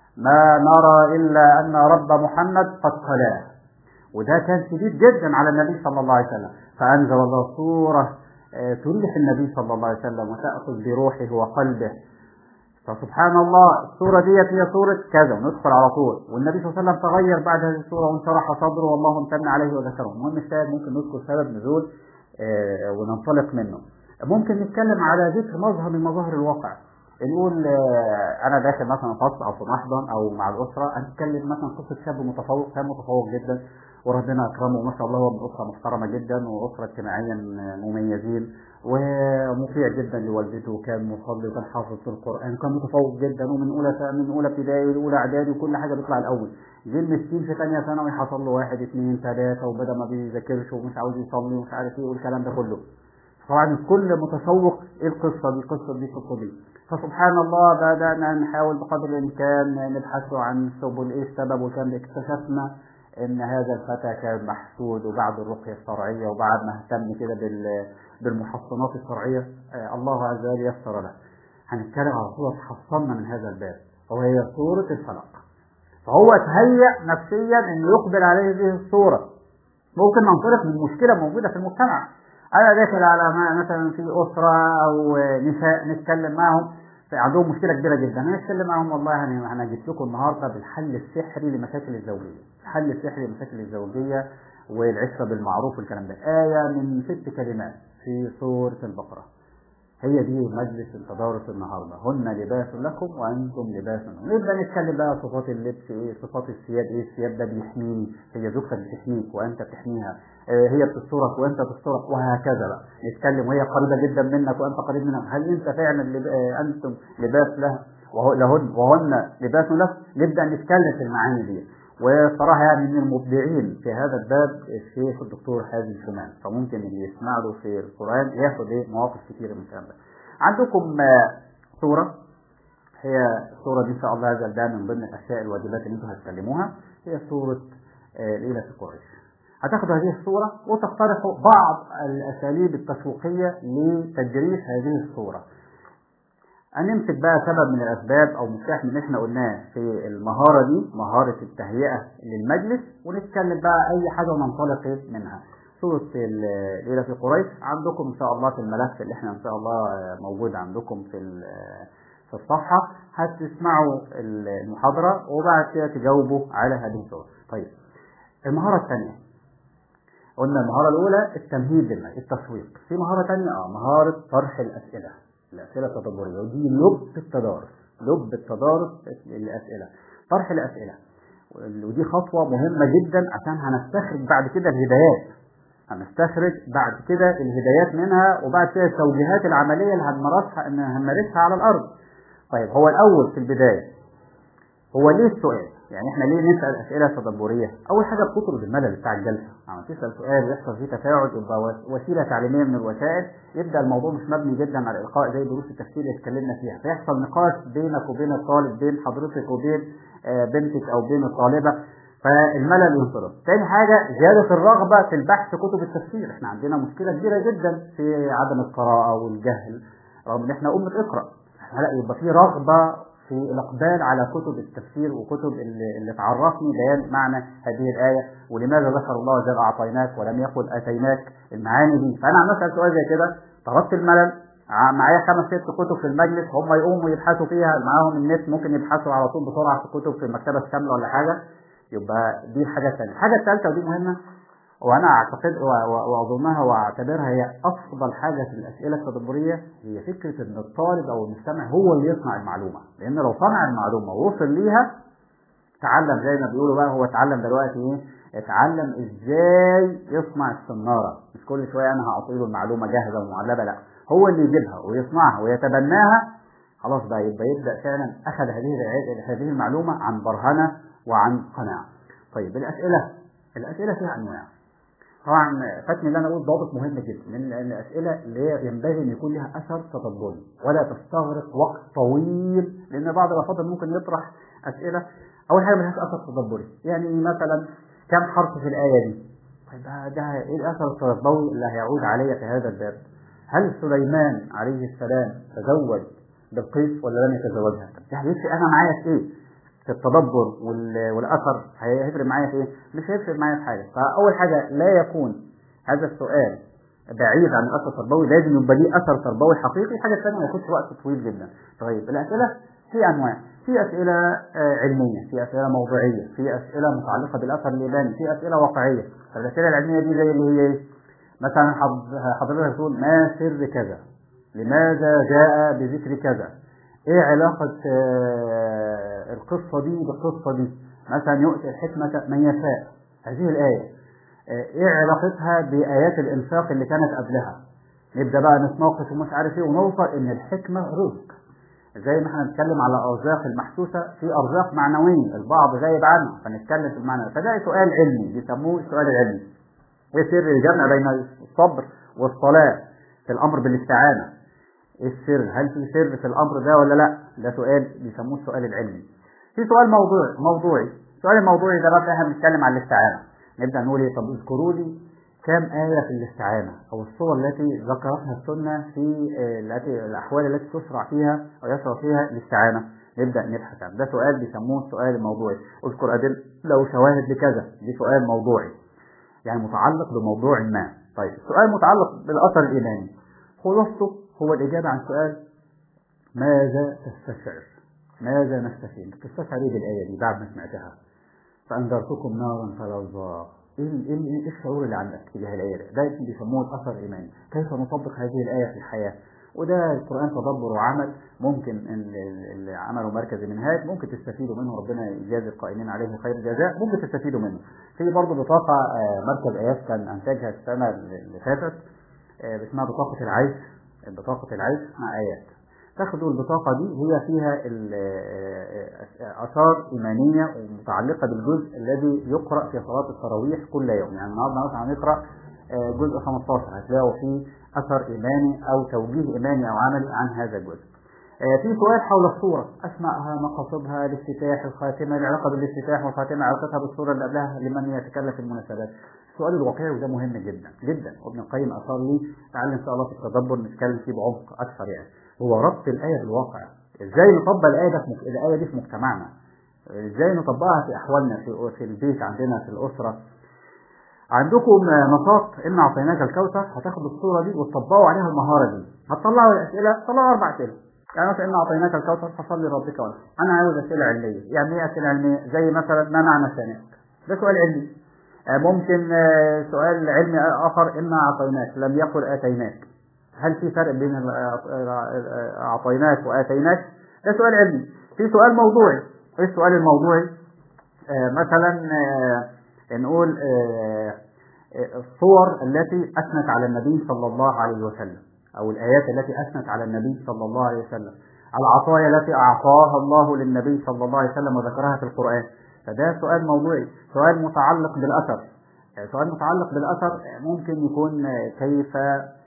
ما نرى إلا أن رب محمد قد قلاه وده كان شديد جدا على النبي صلى الله عليه وسلم فأنزل الله سورة آه، تريح النبي صلى الله عليه وسلم وتأخذ بروحه وقلبه فسبحان الله السورة ديت هي سورة كذا وندخل على طول والنبي صلى الله عليه وسلم تغير بعد هذه السورة وانشرح صدره والله امتن عليه وذكره المهم الشاهد ممكن نذكر سبب نزول آه، وننطلق منه ممكن نتكلم على ذكر مظهر من مظاهر الواقع نقول آه، انا داخل مثلا فصل او في محضن او مع الاسره هنتكلم مثلا قصه شاب متفوق كان متفوق جدا وربنا اكرمه ما شاء الله هو من اسره محترمه جدا واسره اجتماعيا مميزين ومطيع جدا لوالدته وكان مصلي وكان حافظ في القران وكان متفوق جدا ومن اولى من اولى ابتدائي واولى اعدادي وكل حاجه بيطلع الاول جه المسكين في ثانيه ثانوي حصل له واحد اثنين ثلاثه وبدا ما بيذاكرش ومش عاوز يصلي ومش عارف ايه والكلام ده كله طبعا كل متسوق ايه القصه دي القصه دي القصه دي فسبحان الله بدانا نحاول بقدر الامكان نبحث عن سبل ايه السبب والكلام ده اكتشفنا ان هذا الفتى كان محسود وبعد الرقيه الشرعيه وبعد ما اهتم كده بال- بالمحصنات الشرعيه آه، الله عز وجل يسر له هنتكلم على صوره تحصلنا من هذا الباب وهي صوره الفلق فهو تهيأ نفسيا انه يقبل عليه هذه الصوره ممكن ننطلق من مشكله موجوده في المجتمع انا داخل على ما- مثلا في اسره او نساء نتكلم معهم في عندهم مشكله كبيره جدا انا اتكلم معاهم والله انا انا جيت لكم النهارده بالحل السحري لمشاكل الزوجيه الحل السحري لمشاكل الزوجيه والعشره بالمعروف والكلام ده ايه من ست كلمات في سوره البقره هي دي مجلس التدارس النهارده هن لباس لكم وانتم لباس لهم نبدا نتكلم بقى صفات اللبس ايه صفات الثياب ايه الثياب ده بيحميني هي زوجتك بتحميك وانت بتحميها آه، هي بتسترك وانت تسترك وهكذا بقى نتكلم وهي قريبه جدا منك وانت قريب منها هل انت فعلا لب... آه، انتم لباس لها وهو لهن وهن لباس لك نبدا نتكلم في المعاني دي وصراحة يعني من المبدعين في هذا الباب الشيخ الدكتور حازم شمال فممكن اللي يسمع له في القرآن ياخد ايه مواقف كتير من الكلام ده. عندكم آه، سورة هي السورة دي إن شاء الله هذا ده من ضمن الأشياء الواجبات اللي أنتم هتكلموها هي سورة آه، ليلة قريش. هتاخدوا هذه الصورة وتقترحوا بعض الأساليب التسويقية لتجريح هذه الصورة. هنمسك بقى سبب من الأسباب أو مفتاح من اللي احنا قلناه في المهارة دي مهارة التهيئة للمجلس ونتكلم بقى أي حاجة وننطلق إيه منها. سورة ال- ليلة قريش عندكم إن شاء الله في الملف اللي احنا إن شاء الله آه، موجود عندكم في ال- في الصفحة هتسمعوا المحاضرة وبعد كده تجاوبوا على هذه الصور طيب المهارة الثانية قلنا المهارة الأولى التمهيد للماء التسويق في مهارة ثانية اه مهارة طرح الأسئلة الأسئلة التدبرية ودي لب التدارس لب التدارس الأسئلة طرح الأسئلة ودي خطوة مهمة جدا عشان هنستخرج بعد كده الهدايات هنستخرج بعد كده الهدايات منها وبعد كده التوجيهات العملية اللي هنمارسها ان هنمارسها على الأرض طيب هو الأول في البداية هو ليه السؤال؟ يعني احنا ليه نسأل أسئلة تدبرية؟ أول حاجة بتطرد الملل بتاع الجلسة، لما تسأل سؤال يحصل فيه تفاعل يبقى وسيلة تعليمية من الوسائل، يبدأ الموضوع مش مبني جدا على الإلقاء زي دروس التفسير اللي اتكلمنا فيها، فيحصل نقاش بينك وبين الطالب، بين حضرتك وبين بنتك أو بين الطالبة، فالملل ينصرف. تاني حاجة زيادة الرغبة في البحث في كتب التفسير، احنا عندنا مشكلة كبيرة جدا في عدم القراءة والجهل، رغم ان احنا أمة اقرأ، لا يبقى في رغبة في الإقبال على كتب التفسير وكتب اللي, اللي تعرفني بيان معنى هذه الآية ولماذا ذكر الله جل أعطيناك ولم يقل أتيناك المعاني دي فأنا عم أسأل سؤال زي كده طردت الملل معايا خمس ست كتب في المجلس هم يقوموا يبحثوا فيها معاهم النت ممكن يبحثوا على طول بسرعة في كتب في المكتبة الشاملة ولا حاجة يبقى دي الحاجة الثانية الحاجة الثالثة ودي مهمة وانا اعتقد واظنها واعتبرها هي افضل حاجه في الاسئله التدبريه هي فكره ان الطالب او المستمع هو اللي يصنع المعلومه لان لو صنع المعلومه ووصل ليها تعلم زي ما بيقولوا بقى هو اتعلم دلوقتي ايه اتعلم ازاي يصنع السناره مش كل شويه انا هعطي له المعلومه جاهزه ومعلبه لا هو اللي يجيبها ويصنعها ويتبناها خلاص بقى يبقى يبدا فعلا اخذ هذه هذه المعلومه عن برهنه وعن قناعه طيب الاسئله الاسئله فيها انواع طبعا فاتني اللي انا اقول ضابط مهم جدا من الاسئله اللي هي ينبغي ان يكون لها اثر تدبري ولا تستغرق وقت طويل لان بعض الافاضل ممكن يطرح اسئله اول حاجه ملهاش اثر تدبري يعني مثلا كم حرف في الايه دي طيب ده ايه الاثر التربوي اللي هيعود علي في هذا الباب هل سليمان عليه السلام تزوج بالقيس ولا لم يتزوجها ده هيفرق انا معايا في ايه في التدبر والاثر هيفرق معايا في ايه؟ مش هيفرق معايا في حاجه، فاول حاجه لا يكون هذا السؤال بعيد عن الاثر التربوي لازم يبقى ليه اثر تربوي حقيقي، الحاجه الثانيه ما ياخدش وقت طويل جدا. طيب الاسئله في انواع، في اسئله علميه، في اسئله موضوعيه، في اسئله متعلقه بالاثر الايماني، في اسئله واقعيه، فالاسئله العلميه دي زي اللي هي ايه؟ مثلا حضرتك تقول ما سر كذا؟ لماذا جاء بذكر كذا؟ ايه علاقة القصة دي بالقصة دي مثلا يؤتي الحكمة من يشاء هذه الآية ايه علاقتها بآيات الإنفاق اللي كانت قبلها نبدأ بقى نتناقش ومش عارف ايه ونوصل ان الحكمة رزق زي ما احنا بنتكلم على الأرزاق المحسوسة في أرزاق معنوية البعض غايب عنه فنتكلم في المعنى فده سؤال علمي بيسموه السؤال العلمي ايه سر الجمع بين الصبر والصلاة في الأمر بالاستعانة ايه السر هل في سر في الامر ده ولا لا ده سؤال بيسموه السؤال العلمي في سؤال موضوعي موضوعي السؤال الموضوعي ده بقى احنا بنتكلم عن الاستعانه نبدا نقول ايه طب اذكروا لي كم آية في الاستعانة أو الصور التي ذكرتها السنة في التي الأحوال التي تشرع فيها أو يشرع فيها الاستعانة نبدأ نبحث عنه ده سؤال بيسموه السؤال الموضوعي اذكر أدلة وشواهد لكذا دي سؤال موضوعي يعني متعلق بموضوع ما طيب السؤال متعلق بالأثر الإيماني خلاصته هو الإجابة عن سؤال ماذا تستشعر ماذا نستفيد تستشعر ايه بالآية دي بعد ما سمعتها فأنذرتكم نارا تلظى ايه ايه الشعور اللي عندك تجاه الآية ده ده بيسموه الأثر الإيماني كيف نطبق هذه الآية في الحياة وده القرآن تدبر وعمل ممكن اللي عملوا مركز المنهاج ممكن تستفيدوا منه ربنا يجازي القائمين عليه خير الجزاء ممكن تستفيدوا منه في برضه بطاقة مركز آيات كان أنتجها السنة اللي فاتت اسمها بطاقة العيش بطاقة العيش مع آيات تاخدوا البطاقة دي هي فيها آثار إيمانية ومتعلقة بالجزء الذي يقرأ في صلاة التراويح كل يوم يعني النهارده مثلا هنقرأ جزء 15 هتلاقوا فيه أثر إيماني أو توجيه إيماني أو عملي عن هذا الجزء. في سؤال حول الصورة أسمائها مقاصدها الافتتاح الخاتمة العلاقة بالافتتاح والخاتمة علاقتها بالصورة اللي قبلها لمن يتكلم في المناسبات السؤال الواقعي وده مهم جدا جدا وابن القيم أثار لي تعالى إن شاء الله في التدبر نتكلم فيه بعمق أكثر يعني هو ربط الآية بالواقع إزاي نطبق الآية ده في مك... الآية دي في مجتمعنا إزاي نطبقها في أحوالنا في في البيت عندنا في الأسرة عندكم نشاط إن أعطيناك الكوثر هتاخدوا الصورة دي وتطبقوا عليها المهارة دي هتطلعوا الأسئلة طلعوا أربع أسئلة يعني مثلا إن أعطيناك الكوثر فصل لربك وانحر أنا عاوز أسئلة علمية يعني إيه أسئلة علمية زي مثلا ما معنى ثناء ده سؤال علمي آه، ممكن آه، سؤال علمي آخر إما أعطيناك لم يقل آتيناك هل في فرق بين ال- آه، أعطيناك وآتيناك ده سؤال علمي في سؤال موضوعي إيه السؤال الموضوعي آه، مثلا آه، نقول آه، آه، الصور التي أثنت على النبي صلى الله عليه وسلم أو الآيات التي أثنت على النبي صلى الله عليه وسلم العطايا التي أعطاها الله للنبي صلى الله عليه وسلم وذكرها في القرآن فده سؤال موضوعي سؤال متعلق بالأثر آه، سؤال متعلق بالأثر آه، ممكن يكون آه، كيف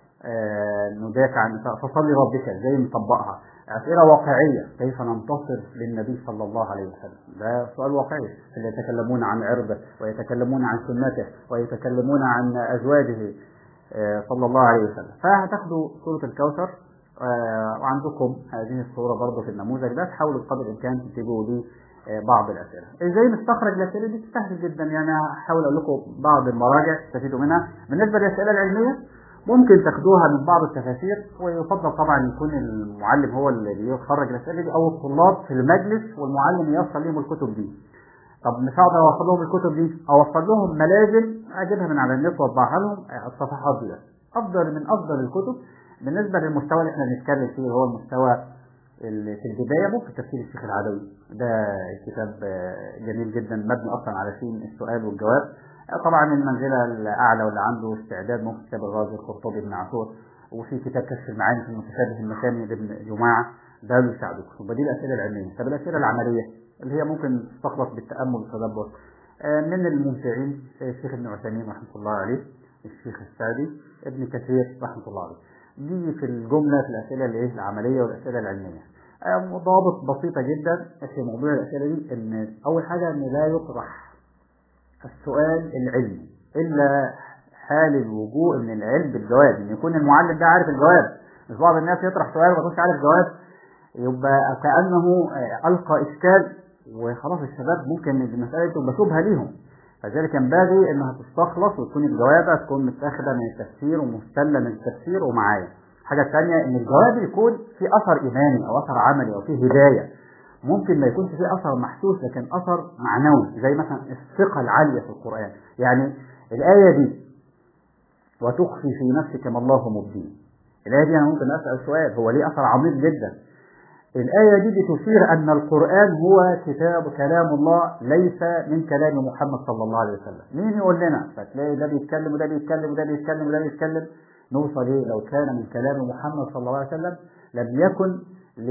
آه، ندافع عن فصلي ربك زي نطبقها أسئلة واقعية كيف ننتصر للنبي صلى الله عليه وسلم ده سؤال واقعي اللي يتكلمون عن عرضه ويتكلمون عن سنته ويتكلمون عن أزواجه آه، صلى الله عليه وسلم فهتاخدوا سورة الكوثر آه، وعندكم هذه الصورة برضه في النموذج ده تحاولوا بقدر الإمكان تجيبوا لي آه، بعض الأسئلة إزاي نستخرج الأسئلة دي سهل جدا يعني هحاول أقول لكم بعض المراجع تستفيدوا منها بالنسبة للأسئلة العلمية ممكن تاخدوها من بعض التفاسير ويفضل طبعا يكون المعلم هو اللي بيخرج الاسئله دي او الطلاب في المجلس والمعلم يوصل لهم الكتب دي طب مش هقدر اوصل لهم الكتب دي اوصل لهم ملازم اجيبها من على النت واطبعها لهم الصفحات دي افضل من افضل الكتب بالنسبه للمستوى اللي احنا بنتكلم فيه هو المستوى اللي في البدايه ممكن تفسير الشيخ العدوي ده كتاب آه، جميل جدا مبني اصلا على سين السؤال والجواب طبعا المنزلة الأعلى واللي عنده استعداد ممكن كتاب الغازي القرطبي بن عاشور وفي كتاب كشف المعاني في المتشابه المثاني لابن جماعة ده بيساعدكم يبقى دي الأسئلة العلمية طب الأسئلة العملية اللي هي ممكن تستخلص بالتأمل والتدبر آه، من الممتعين آه، الشيخ ابن عثيمين رحمة الله عليه الشيخ السعدي ابن كثير رحمة الله عليه دي في الجملة في الأسئلة الإيه العملية والأسئلة العلمية آه، ضوابط بسيطة جدا في موضوع الأسئلة دي إن أول حاجة إن لا يطرح السؤال العلمي إلا حال الوجوء من العلم بالجواب إن يكون المعلم ده عارف الجواب مش بعض الناس يطرح سؤال وما يكونش عارف الجواب يبقى كأنه آه، ألقى إشكال وخلاص الشباب ممكن المسألة تبقى شبهة ليهم فذلك ينبغي انها تستخلص وتكون الجوابة تكون متاخدة من التفسير ومستلة من التفسير ومعايا. الحاجة الثانية ان الجواب يكون في اثر ايماني او اثر عملي او فيه هداية. ممكن ما يكونش فيه اثر محسوس لكن اثر معنوي زي مثلا الثقة العالية في القرآن. يعني الآية دي وتخفي في نفسك ما الله مبديه. الآية دي أنا ممكن أسأل سؤال هو ليه أثر عميق جدا؟ الآية دي بتشير أن القرآن هو كتاب كلام الله ليس من كلام محمد صلى الله عليه وسلم مين يقول لنا فتلاقي ده بيتكلم وده بيتكلم وده بيتكلم وده بيتكلم نوصل إيه لو كان من كلام محمد صلى الله عليه وسلم لم يكن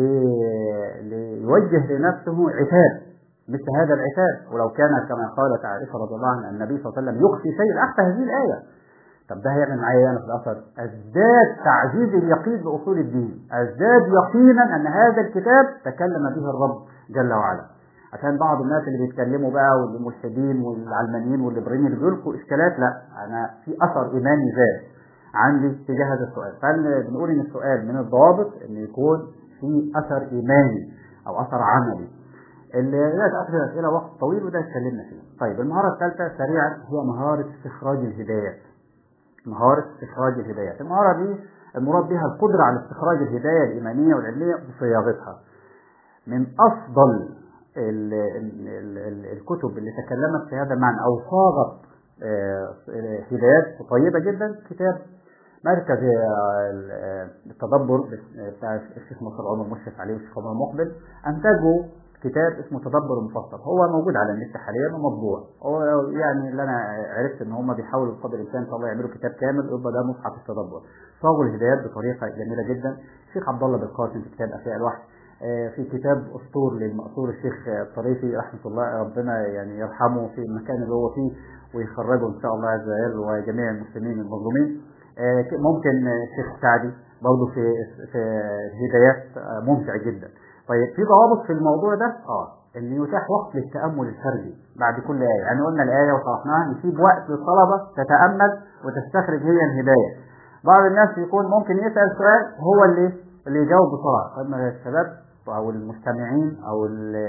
لي- ليوجه لنفسه عتاب مثل هذا العتاب ولو كان كما قالت عائشة رضي الله عنها النبي صلى الله عليه وسلم يخفي شيء لأخفى هذه الآية طب ده هيعمل معايا إيه انا في الاثر ازداد تعزيز اليقين باصول الدين ازداد يقينا ان هذا الكتاب تكلم به الرب جل وعلا عشان بعض الناس اللي بيتكلموا بقى والملحدين والعلمانيين والليبرين اللي بيلقوا اشكالات لا انا في اثر ايماني زاد عندي تجاه هذا السؤال فبنقول ان السؤال من الضوابط ان يكون في اثر ايماني او اثر عملي اللي لا تاخذ الاسئله وقت طويل وده اتكلمنا فيه طيب المهاره الثالثه سريعا هي مهاره استخراج الهدايات مهارة استخراج الهدايات المهارة دي المراد بها القدرة على استخراج الهداية الإيمانية والعلمية وصياغتها من أفضل ال ال ال ال الكتب اللي تكلمت في هذا المعنى أو صاغت آه، هدايات طيبة جدا كتاب مركز آه، ال- التدبر بتاع الشيخ مصطفى عمر مشرف عليه والشيخ عمر مقبل أنتجوا كتاب اسمه تدبر مفصل هو موجود على النت حاليا ومطبوع هو يعني اللي انا عرفت ان هم بيحاولوا بقدر الامكان ان شاء الله يعملوا كتاب كامل يبقى ده مصحف التدبر صاغوا الهدايات بطريقه جميله جدا الشيخ عبد الله بالقاسم في كتاب افياء الوحي آه، في كتاب اسطور للمأثور الشيخ الطريفي رحمه الله ربنا يعني يرحمه في المكان اللي هو فيه ويخرجه ان شاء الله عز وجل وجميع المسلمين المظلومين آه، ك- ممكن آه، الشيخ السعدي برضه في في هدايات آه، ممتع جدا طيب في ضوابط في الموضوع ده اه ان يتاح وقت للتامل الفردي بعد كل ايه يعني قلنا الايه وشرحناها نسيب وقت للطلبه تتامل وتستخرج هي الهدايه بعض الناس يكون ممكن يسال سؤال هو اللي اللي يجاوب بسرعه اما الشباب او المستمعين او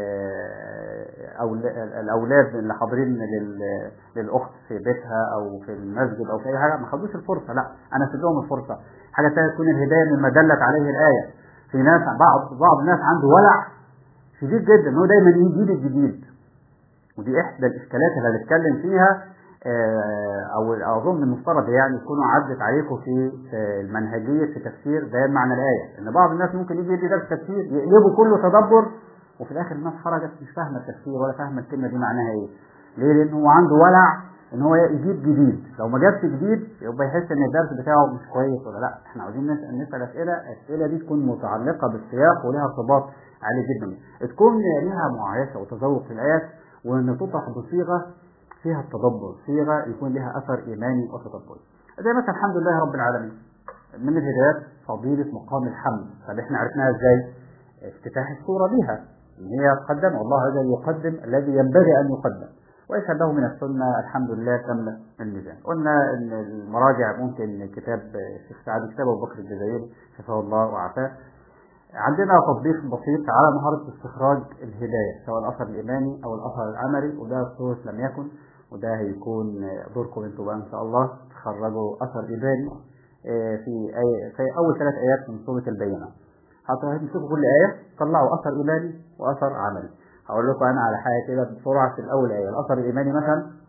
ال- او ال- الاولاد اللي حاضرين لل- للاخت في بيتها او في المسجد او في اي حاجه ما خدوش الفرصه لا انا اسيب لهم الفرصه حاجه ثانيه تكون الهدايه مما دلت عليه الايه في ناس بعض بعض الناس عنده ولع شديد جدا ان هو دايما يجيب الجديد ودي احدى الاشكالات اللي هنتكلم فيها آه، او اظن المفترض يعني تكونوا عدت عليكم في آه، المنهجيه في تفسير بيان معنى الايه ان بعض الناس ممكن يجي يدي درس تفسير يقلبه كله تدبر وفي الاخر الناس خرجت مش فاهمه التفسير ولا فاهمه الكلمه دي معناها ايه ليه لان هو عنده ولع ان هو يجيب جديد لو ما جابش جديد يبقى يحس ان الدرس بتاعه مش كويس ولا لا احنا عاوزين نسال نسال اسئله الاسئله دي تكون متعلقه بالسياق ولها ارتباط عالي جدا تكون لها معايشه وتذوق في الايات وان تطرح بصيغه فيها التدبر صيغه يكون لها اثر ايماني وتدبري زي مثلا الحمد لله رب العالمين من الهدايات فضيله مقام الحمد طب احنا عرفناها ازاي؟ افتتاح السوره بها ان هي تقدم والله عز وجل يقدم الذي ينبغي ان يقدم ويشهد له من السنه الحمد لله تملا الميزان قلنا ان المراجع ممكن كتاب الشيخ سعد كتاب ابو بكر الجزائري شفاه الله وعافاه عندنا تطبيق بسيط على مهارة استخراج الهداية سواء الأثر الإيماني أو الأثر العملي وده سورة لم يكن وده هيكون دوركم انتوا بقى إن شاء الله تخرجوا أثر إيماني آه، في أي في أول ثلاث آيات من سورة البينة هتمسكوا كل آية طلعوا أثر إيماني وأثر عملي هقول لكم أنا على حاجة كده بسرعة في الأول آية الأثر الإيماني مثلا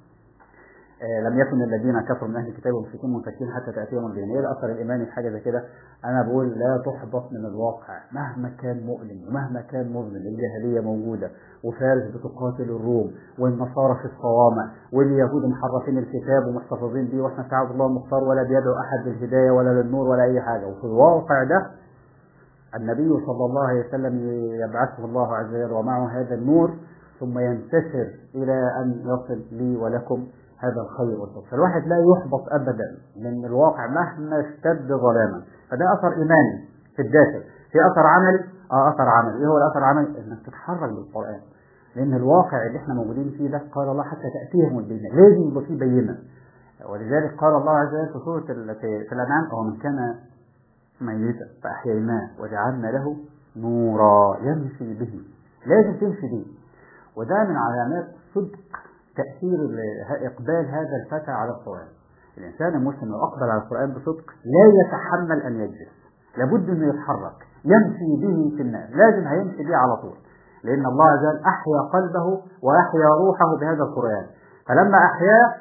آه، لم يكن الذين كفروا من اهل الكتاب والمشركين منفكين حتى تاتيهم البينه ايه الاثر الايماني في حاجه زي كده انا بقول لا تحبط من الواقع مهما كان مؤلم ومهما كان مظلم الجاهليه موجوده وفارس بتقاتل الروم والنصارى في الصوامع واليهود محرفين الكتاب ومحتفظين بيه واحنا شعب الله مختار ولا بيدعو احد للهدايه ولا للنور ولا اي حاجه وفي الواقع ده النبي صلى الله عليه وسلم يبعثه الله عز وجل ومعه هذا النور ثم ينتشر الى ان يصل لي ولكم هذا الخير والفضل فالواحد لا يحبط ابدا من الواقع مهما اشتد ظلاما فده اثر ايماني في الداخل في اثر عملي اه اثر عملي ايه هو الاثر العملي انك تتحرك بالقران لان الواقع اللي احنا موجودين فيه ده قال الله حتى تاتيهم البينه لازم يبقى فيه بينه ولذلك قال الله عز وجل في سوره ال- في, في الانعام ومن كان ميتا فاحييناه وجعلنا له نورا يمشي به لازم تمشي به وده من علامات صدق تأثير ال- إقبال هذا الفتى على القرآن الإنسان المسلم لو أقبل على القرآن بصدق لا يتحمل أن يجلس لابد أنه يتحرك يمشي به في الناس لازم هيمشي به على طول لأن الله عز وجل أحيا قلبه وأحيا روحه بهذا القرآن فلما أحياه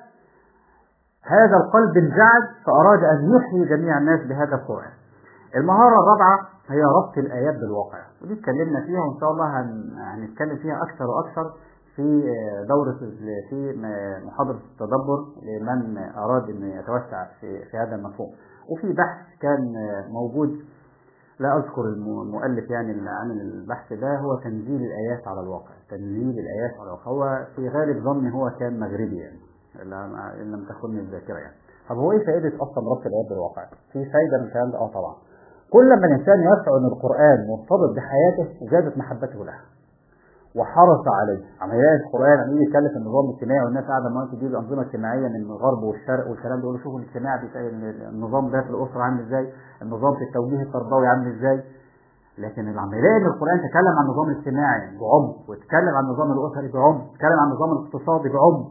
هذا القلب انزعج فأراد أن يحيي جميع الناس بهذا القرآن المهارة الرابعة هي ربط الآيات بالواقع ودي اتكلمنا فيها وإن شاء الله هن- هنتكلم فيها أكثر وأكثر في دورة في محاضرة التدبر لمن أراد أن يتوسع في, في هذا المفهوم وفي بحث كان موجود لا أذكر الم- المؤلف يعني اللي عامل البحث ده هو تنزيل الآيات على الواقع تنزيل الآيات على الواقع هو في غالب ظني هو كان مغربي يعني لا- إن لم تخني الذاكرة يعني طب هو إيه فائدة أصلا ربط الآيات بالواقع؟ في فايدة من الكلام ده؟ أه طبعا كل ما الإنسان يشعر أن القرآن مرتبط بحياته زادت محبته له وحرص عليه عم يلاقي القرآن عم يجي يتكلم في النظام الاجتماعي والناس قاعدة ما تجيب أنظمة اجتماعية من الغرب والشرق والكلام ده يقولوا شوفوا الاجتماع بتاع النظام ده في الأسرة عامل ازاي النظام في التوجيه التربوي عامل ازاي لكن لما يلاقي ان القرآن تكلم عن النظام الاجتماعي بعمق وتكلم عن النظام الأسري بعمق تكلم عن النظام الاقتصادي بعمق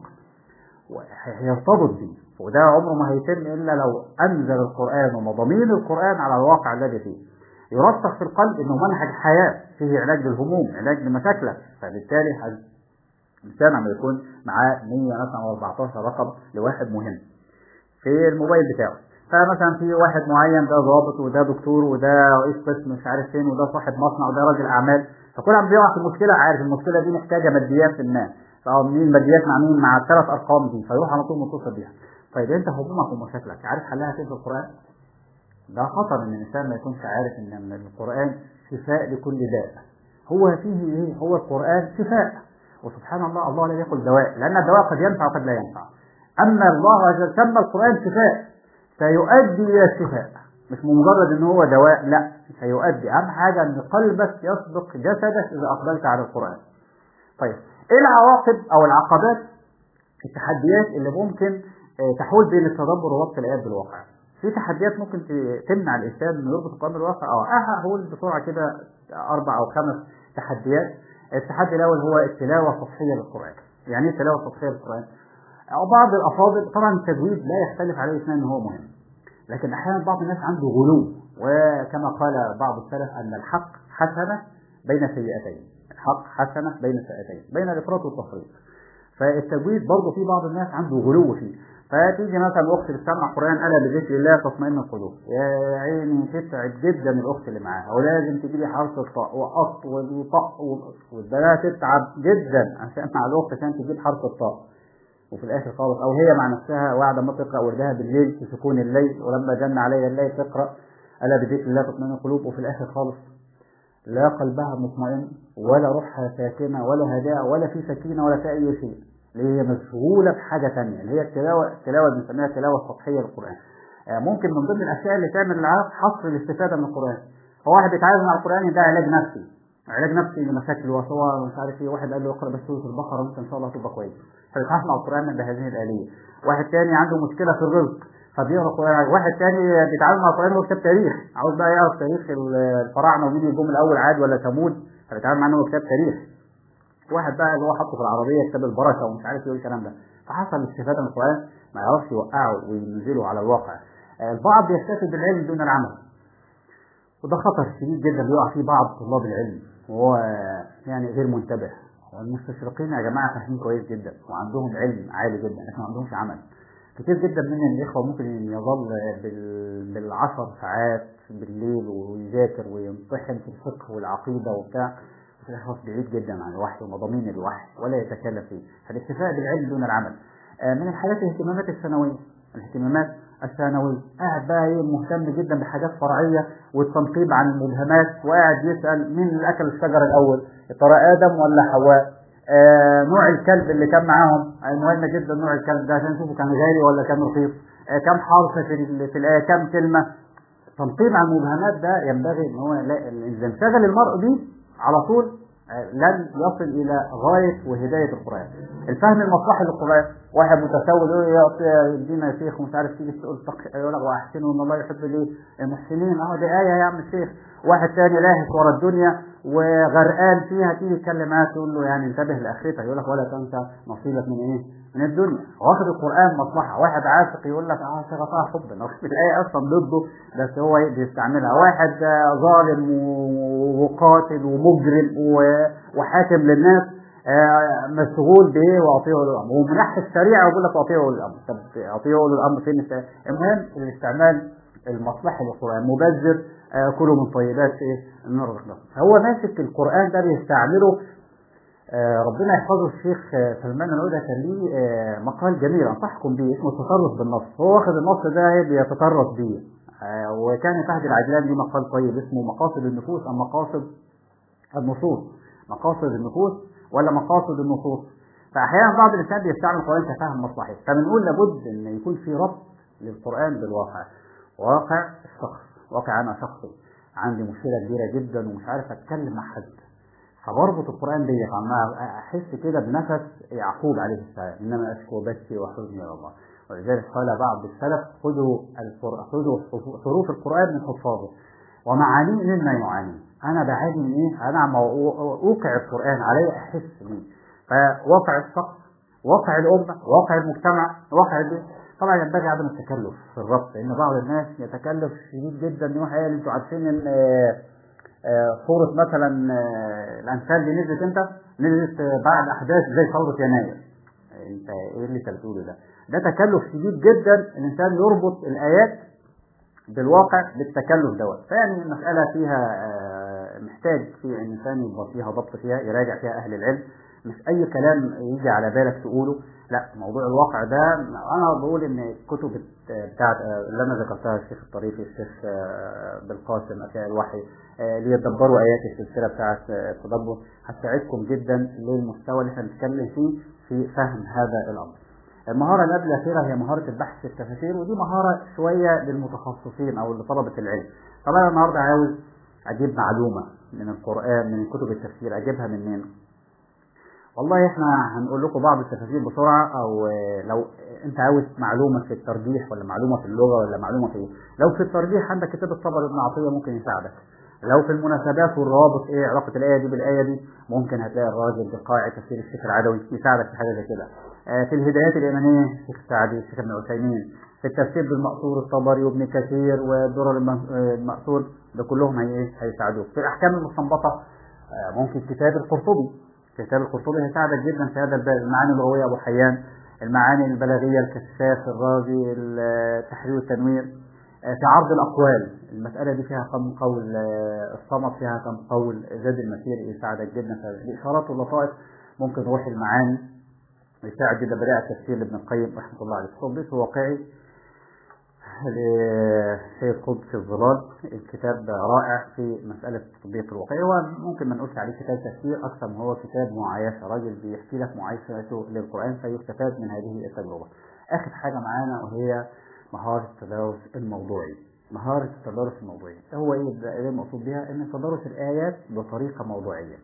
هيرتبط بيه وده عمره ما هيتم إلا لو أنزل القرآن ومضامين القرآن على الواقع الذي فيه يرسخ في القلب انه منهج حياه فيه علاج للهموم علاج لمشاكلك فبالتالي هل- الانسان عم يكون معاه 100 مثلا او 14 رقم لواحد مهم في الموبايل بتاعه فمثلا في واحد معين ده ضابط وده دكتور وده رئيس قسم مش عارف فين وده صاحب مصنع وده راجل اعمال فكل عم بيقع في المشكله عارف المشكله دي محتاجه ماديات ما فهو مين ماديات مع مين مع الثلاث ارقام دي فيروح على طول متصل بيها طيب انت همومك ومشاكلك عارف حلها فين في القران؟ ده خطر ان الانسان ما يكونش عارف ان من القران شفاء لكل داء هو فيه ايه هو القران شفاء وسبحان الله الله لا يقول دواء لان الدواء قد ينفع وقد لا ينفع اما الله عز وجل سمى القران شفاء سيؤدي الى الشفاء مش مجرد ان هو دواء لا سيؤدي اهم حاجه ان قلبك يسبق جسدك اذا اقبلت على القران طيب ايه العواقب او العقبات التحديات اللي ممكن آه، تحول بين التدبر وربط الايات بالواقع في تحديات ممكن ت- تمنع الانسان انه يربط القران بالواقع اه اه هقول بسرعه كده اربع او خمس تحديات التحدي الاول هو التلاوه السطحيه للقران يعني ايه التلاوه السطحيه للقران او بعض الافاضل طبعا التجويد لا يختلف عليه اثنين ان هو مهم لكن احيانا بعض الناس عنده غلو وكما قال بعض السلف ان الحق حسنه بين سيئتين الحق حسنه بين سيئتين بين الافراط والتفريط فالتجويد برضه في بعض الناس عنده غلو فيه فتيجي مثلا اخت بتسمع قران الا بذكر الله تطمئن القلوب يا عيني تتعب جدا الاخت اللي معاها ولازم تجيبي حرف الطاء وقط وطق والبنات تتعب جدا عشان مع الاخت عشان تجيب حرف الطاء وفي الاخر خالص او هي مع نفسها وقاعده ما تقرا وردها بالليل في سكون الليل ولما جن علي الليل تقرا الا بذكر الله تطمئن القلوب وفي الاخر خالص لا قلبها مطمئن ولا روحها ساكنه ولا هداء ولا في سكينه ولا في اي شيء اللي هي مشغوله بحاجه ثانيه اللي هي التلاوه التلاوه بنسميها التلاوه السطحيه للقران آه ممكن من ضمن الاشياء اللي تعمل العاب حصر الاستفاده من القران هو واحد بيتعامل مع القران ده علاج نفسي علاج نفسي لمشاكل وصور ومش عارف ايه واحد قال له اقرا بس سوره البقره ممكن ان شاء الله تبقى كويس فيتعامل مع القران بهذه الاليه واحد تاني عنده مشكله في الرزق فبيقرا القران واحد تاني بيتعامل مع القران هو كتاب تاريخ عاوز بقى يعرف تاريخ الفراعنه ومين يجوم الاول عاد ولا ثمود فبيتعامل مع انه كتاب تاريخ واحد بقى اللي هو حاطه في العربيه كتاب البركه ومش عارف ايه الكلام ده فحصل الاستفاده من القران ما يعرفش يوقعه وينزله على الواقع البعض يستفيد بالعلم دون العمل وده خطر شديد جدا بيقع فيه بعض طلاب العلم وهو يعني غير منتبه والمستشرقين يا جماعه فاهمين كويس جدا وعندهم علم عالي جدا لكن ما عندهمش عمل كتير جدا من الاخوه ممكن يظل بال... بالعشر ساعات بالليل ويذاكر ويمتحن في الفقه والعقيده وبتاع وفي الاخر بعيد جدا عن الوحي ومضامين الوحي ولا يتكلم فيه فالاكتفاء بالعلم دون العمل من الحاجات الاهتمامات الثانويه الاهتمامات الثانوي قاعد بقى ايه مهتم جدا بحاجات فرعيه والتنقيب عن المبهمات وقاعد يسال مين اللي اكل الشجر الاول يا ترى ادم ولا حواء آه نوع الكلب اللي كان معاهم مهم جدا نوع الكلب ده عشان نشوفه كان غالي ولا كان رخيص آه كم حرف في في الايه كم كلمه تنقيب عن المبهمات ده ينبغي ان هو لا اذا انشغل المرء به على طول لن يصل الى غايه وهدايه القران. الفهم المصلحي للقران، واحد متسول يقول يدينا يا شيخ ومش عارف تيجي تقول يقول لك واحسنوا ان الله يحب الايه؟ المحسنين اهو دي ايه يا عم الشيخ. واحد ثاني لاهث ورا الدنيا وغرقان فيها تيجي تتكلم معاه تقول له يعني انتبه لاخرتك يقول لك ولا تنسى نصيبك من ايه؟ من الدنيا واخد القران مصلحه واحد عاشق يقول لك اه شغفها حبا في الايه اصلا ضده بس هو بيستعملها واحد ظالم وقاتل ومجرم وحاكم للناس مسغول بايه واطيعوا الامر ومن ناحيه الشريعه يقول لك اطيعوا الامر طب اطيعوا الامر فين المهم الاستعمال المصلحي للقران مبذر كلوا من طيبات ايه النار هو ماسك القران ده بيستعمله آه ربنا يحفظه الشيخ سلمان العودة كان ليه آه مقال جميل انصحكم بيه اسمه التطرف بالنص هو واخد النص ده بيتطرف بيه آه وكان فهد العجلان ليه مقال طيب اسمه مقاصد النفوس ام مقاصد النصوص مقاصد النفوس ولا مقاصد النصوص فاحيانا بعض الانسان بيستعمل القران كفهم مصلحي فبنقول لابد ان يكون في ربط للقران بالواقع واقع الشخص واقع انا شخصي عندي مشكله كبيره جدا ومش عارف اتكلم مع حد فبربط القرآن دي عما أحس كده بنفس يعقوب عليه السلام إنما أشكو بثي وحزني إلى الله ولذلك قال بعض السلف خذوا خذوا حروف القرآن من حفاظه ومعانيه مما يعانيه أنا بعاني من إيه؟ أنا عم أوقع القرآن علي أحس بيه فواقع الشخص واقع الأمة واقع المجتمع واقع البيت طبعا ينبغي عدم التكلف في الربط لأن بعض الناس يتكلف شديد جدا يروح قال أنتوا عارفين إن صورة مثلا الأمثال دي نزلت امتى؟ نزلت بعد أحداث زي ثورة يناير. أنت إيه اللي أنت بتقوله ده؟ ده تكلف شديد جدا الإنسان يربط الآيات بالواقع بالتكلف دوت، فيعني المسألة فيها محتاج في الإنسان يبقى فيها ضبط فيها يراجع فيها أهل العلم، مش أي كلام يجي على بالك تقوله، لا موضوع الواقع ده أنا بقول إن الكتب بتاعت اللي أنا ذكرتها الشيخ الطريفي الشيخ بالقاسم أشياء الوحي ليدبروا ايات السلسله بتاعه التدبر هتساعدكم جدا للمستوى اللي احنا بنتكلم فيه في فهم هذا الامر. المهاره اللي قبل الاخيره هي مهاره البحث في التفاسير ودي مهاره شويه للمتخصصين او لطلبه العلم. طب انا النهارده عاوز اجيب معلومه من القران من كتب التفسير اجيبها منين؟ والله احنا هنقول لكم بعض التفاسير بسرعه او لو انت عاوز معلومه في الترجيح ولا معلومه في اللغه ولا معلومه في ايه؟ لو في الترجيح عندك كتاب الطبري ابن عطيه ممكن يساعدك. لو في المناسبات والروابط ايه علاقه الايه دي بالايه دي ممكن هتلاقي الراجل بقاعي تفسير الشيخ العدوي يساعدك في حاجه زي كده. آه في الهدايات الايمانيه الشيخ السعدي الشيخ ابن عثيمين في التفسير بالمأثور الطبري وابن كثير والدرر الم- المأثور ده كلهم هي إيه؟ هيساعدوك في الأحكام المستنبطة آه، ممكن كتاب القرطبي كتاب القرطبي هيساعدك جدا في هذا الباب المعاني اللغوية أبو حيان المعاني البلاغية الكشاف الرازي التحرير والتنوير آه، في عرض الأقوال المسألة دي فيها كم قول آه، الصمت فيها كم قول زاد المسير يساعدك جدا في الإشارات واللطائف ممكن روح المعاني يساعد جدا بدائع التفسير لابن القيم رحمه الله عليه تطبيق واقعي لسيد قطب في الظلال الكتاب رائع في مسألة التطبيق الواقعي هو ممكن ما نقولش عليه كتاب تفسير أكثر ما هو كتاب معايشة راجل بيحكي لك معايشته للقرآن فيستفاد من هذه التجربة آخر حاجة معانا وهي مهارة التدارس الموضوعي مهارة التدارس الموضوعي هو ايه ده- ايه المقصود بها ان تدارس الآيات بطريقة موضوعية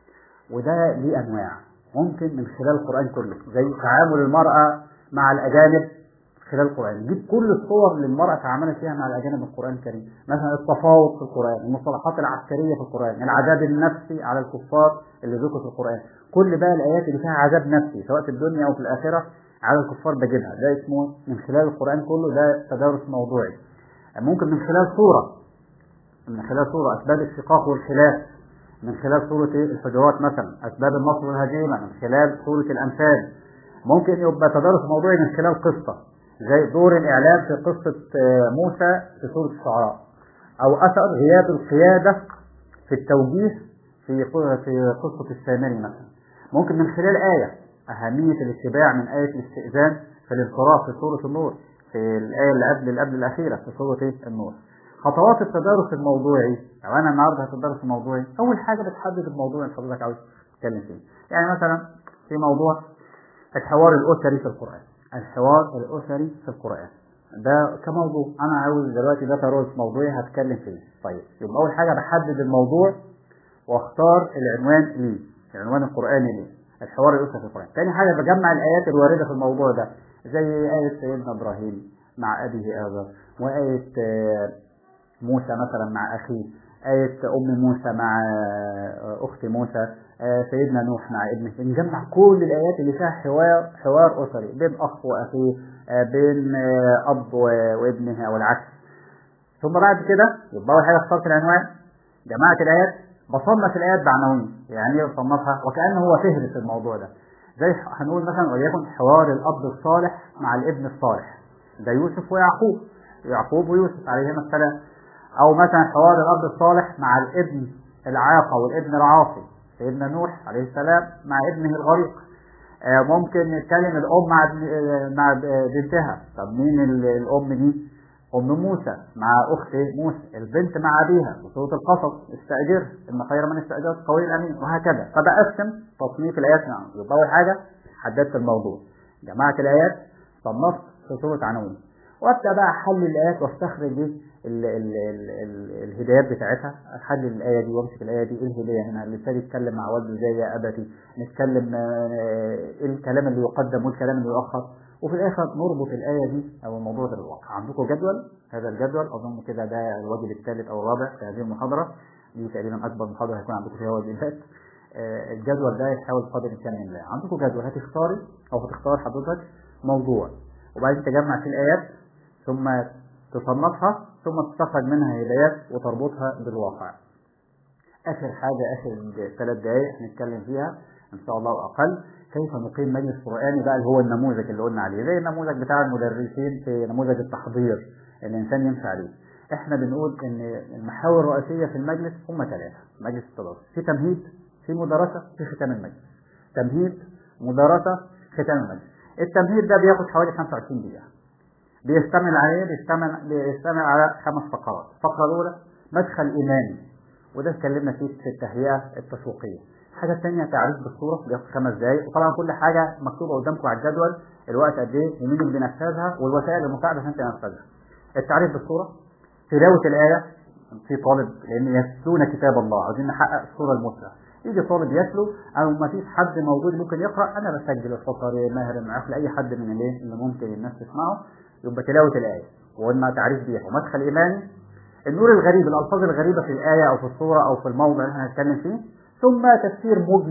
وده ليه انواع ممكن من خلال القران كله زي تعامل المراه مع الاجانب خلال القران جيب كل الصور اللي المراه تعاملت فيها مع الاجانب في القران الكريم مثلا التفاوض في القران المصطلحات العسكريه في القران العذاب النفسي على الكفار اللي ذكر في القران كل بقى الايات اللي فيها عذاب نفسي سواء في الدنيا او في الاخره على الكفار بجيبها ده اسمه من خلال القران كله ده تدارس موضوعي ممكن من خلال صوره من خلال صورة أسباب الشقاق والخلاف من خلال سورة إيه؟ الحجرات مثلا أسباب النصر والهزيمة من خلال سورة الأنفال ممكن يبقى تدارس موضوعي من خلال قصة زي دور الإعلام في قصة آه، موسى في سورة الشعراء أو أثر غياب القيادة في التوجيه في في قصة السامري مثلا ممكن من خلال آية أهمية الاتباع من آية الاستئذان في الانصراف في سورة النور في الآية اللي قبل اللي قبل الأخيرة في سورة إيه؟ النور خطوات التدارس الموضوعي لو انا النهارده هتدرس الموضوعي اول حاجه بتحدد الموضوع اللي حضرتك عاوز تتكلم فيه يعني مثلا في موضوع الحوار الاسري في القران الحوار الاسري في القران ده كموضوع انا عاوز دلوقتي ده تدرس موضوعي هتكلم فيه طيب يبقى اول حاجه بحدد الموضوع واختار العنوان ليه العنوان القراني ليه الحوار الاسري في القران تاني حاجه بجمع الايات الوارده في الموضوع ده زي ايه سيدنا ابراهيم مع ابيه اذر وايه آه، موسى مثلا مع أخيه آية أم موسى مع أخت موسى آه، سيدنا نوح مع ابنه نجمع كل الآيات اللي فيها حوار حوار أسري بين أخ وأخيه آه، بين آه، أب و- وابنه أو العكس ثم بعد كده يبقى أول حاجة اخترت العنوان جمعت الآيات بصنف الآيات بعناوين يعني إيه بصنفها وكأنه هو فهرس الموضوع ده زي هنقول مثلا وليكن حوار الأب الصالح مع الابن الصالح ده يوسف ويعقوب يعقوب ويوسف عليهما السلام او مثلا حوار الاب الصالح مع الابن العاقة والابن العاصي سيدنا نوح عليه السلام مع ابنه الغريق آه، ممكن نتكلم الام مع ابن- آه، مع ب- بنتها طب مين ال- الام دي ام موسى مع اخت موسى البنت مع ابيها وسوره القصص استاجر ان خير من استاجرت قوي الامين وهكذا فبقسم تصنيف الايات نعم يبقى اول حاجه حددت الموضوع جمعت الايات صنفت في صوره عناوين وابدا بقى احلل الايات واستخرج ايه ال ال ال ال الهدايات بتاعتها احلل الايه دي وامسك الايه دي ايه الهدايه هنا اللي ابتدي يتكلم مع والده زي يا ابتي نتكلم آه، ايه الكلام اللي يقدم والكلام اللي يؤخر وفي الاخر نربط الايه دي او الموضوع ده بالواقع عندكم جدول هذا الجدول اظن كده ده الواجب الثالث او الرابع في هذه المحاضره دي تقريبا اكبر محاضره هيكون عندكم فيها واجبات آه، الجدول ده يحاول قدر الامكان يملاه عندكم جدول هتختاري او هتختار حضرتك موضوع وبعدين تجمع فيه الايات ثم تصنفها ثم تستخرج منها هدايات وتربطها بالواقع اخر حاجه اخر ثلاث دقائق هنتكلم فيها ان شاء الله اقل كيف نقيم مجلس قراني بقى اللي هو النموذج اللي قلنا عليه زي النموذج بتاع المدرسين في نموذج التحضير اللي الانسان يمشي عليه احنا بنقول ان المحاور الرئيسيه في المجلس هم ثلاثه مجلس التدرس في تمهيد في مدرسه في ختام المجلس تمهيد مدرسه ختام المجلس التمهيد ده بياخد حوالي 25 دقيقه بيشتمل عليه بيشتمل بيشتمل على خمس فقرات الفقره الاولى مدخل ايماني وده اتكلمنا فيه في التهيئه التسويقيه الحاجه الثانيه تعريف بالصوره بياخد خمس دقائق وطبعا كل حاجه مكتوبه قدامكم على الجدول الوقت قد ايه ومين اللي بينفذها والوسائل المساعده عشان تنفذها التعريف بالصوره تلاوه الايه في طالب لان يتلون كتاب الله عايزين نحقق الصوره المثلى يجي طالب يتلو او ما فيش حد موجود ممكن يقرا انا بسجل الفقري ماهر معاك لاي حد من الايه اللي ممكن الناس تسمعه يبقى تلاوه الايه وقلنا تعريف بيها ومدخل ايماني النور الغريب الالفاظ الغريبه في الايه او في الصوره او في الموضع اللي احنا هنتكلم فيه ثم تفسير مجمل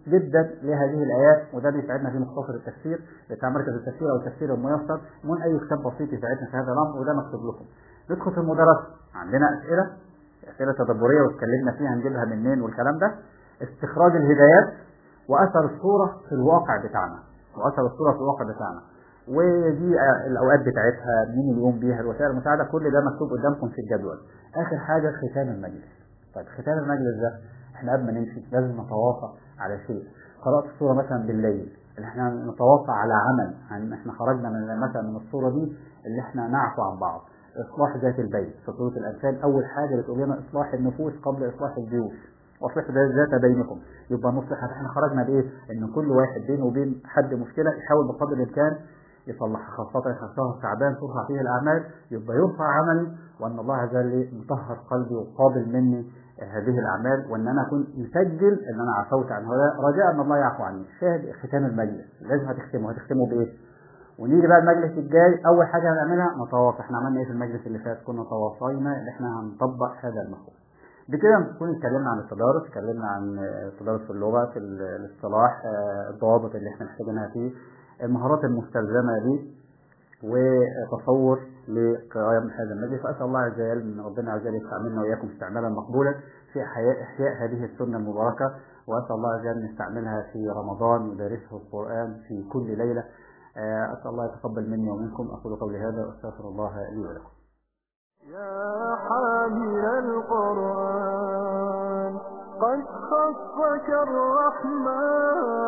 جدا لهذه الايات وده بيساعدنا في مختصر التفسير بتاع مركز التفسير او التفسير الميسر من اي كتاب بسيط يساعدنا في هذا الامر وده مكتوب لكم ندخل في المدرسه عندنا اسئله اسئله تدبريه واتكلمنا فيها نجيبها منين والكلام ده استخراج الهدايات واثر الصوره في الواقع بتاعنا واثر الصوره في الواقع بتاعنا ودي الاوقات بتاعتها مين اللي يقوم بيها الوسائل المساعده كل ده مكتوب قدامكم في الجدول اخر حاجه ختام المجلس طيب ختام المجلس ده احنا قبل ما نمشي لازم نتواصى على شيء قرات الصوره مثلا بالليل اللي احنا نتواصى على عمل يعني احنا خرجنا من مثلا من الصوره دي اللي احنا نعفو عن بعض اصلاح ذات البيت في سوره الانفال اول حاجه بتقول لنا اصلاح النفوس قبل اصلاح الجيوش واصلح ذات بينكم يبقى نصلح احنا خرجنا بايه ان كل واحد بينه وبين حد مشكله يحاول بقدر الامكان يصلحها خاصة خاصة تعبان ترفع فيه الأعمال يبقى يرفع عملي وأن الله عز وجل مطهر قلبي وقابل مني هذه الأعمال وأن أنا أكون مسجل أن أنا عفوت عن هؤلاء رجاء أن الله يعفو عني شاهد ختام المجلس لازم هتختمه هتختمه بإيه؟ ونيجي بقى المجلس الجاي أول حاجة هنعملها نتواصى احنا عملنا إيه في المجلس اللي فات كنا تواصينا إن احنا هنطبق هذا المفهوم بكده نكون اتكلمنا عن التدارس اتكلمنا عن التدارس في اللغة في الاصطلاح الضوابط اللي احنا محتاجينها فيه المهارات المستلزمة دي وتصور لقيام هذا المجلس فأسأل الله عز وجل أن ربنا عز وجل يستعملنا وإياكم استعمالا مقبولا في إحياء, إحياء هذه السنة المباركة وأسأل الله عز وجل أن نستعملها في رمضان ندرسه القرآن في كل ليلة أسأل الله يتقبل مني ومنكم أقول قولي هذا وأستغفر الله لي ولكم يا حامل القرآن قد خصك الرحمن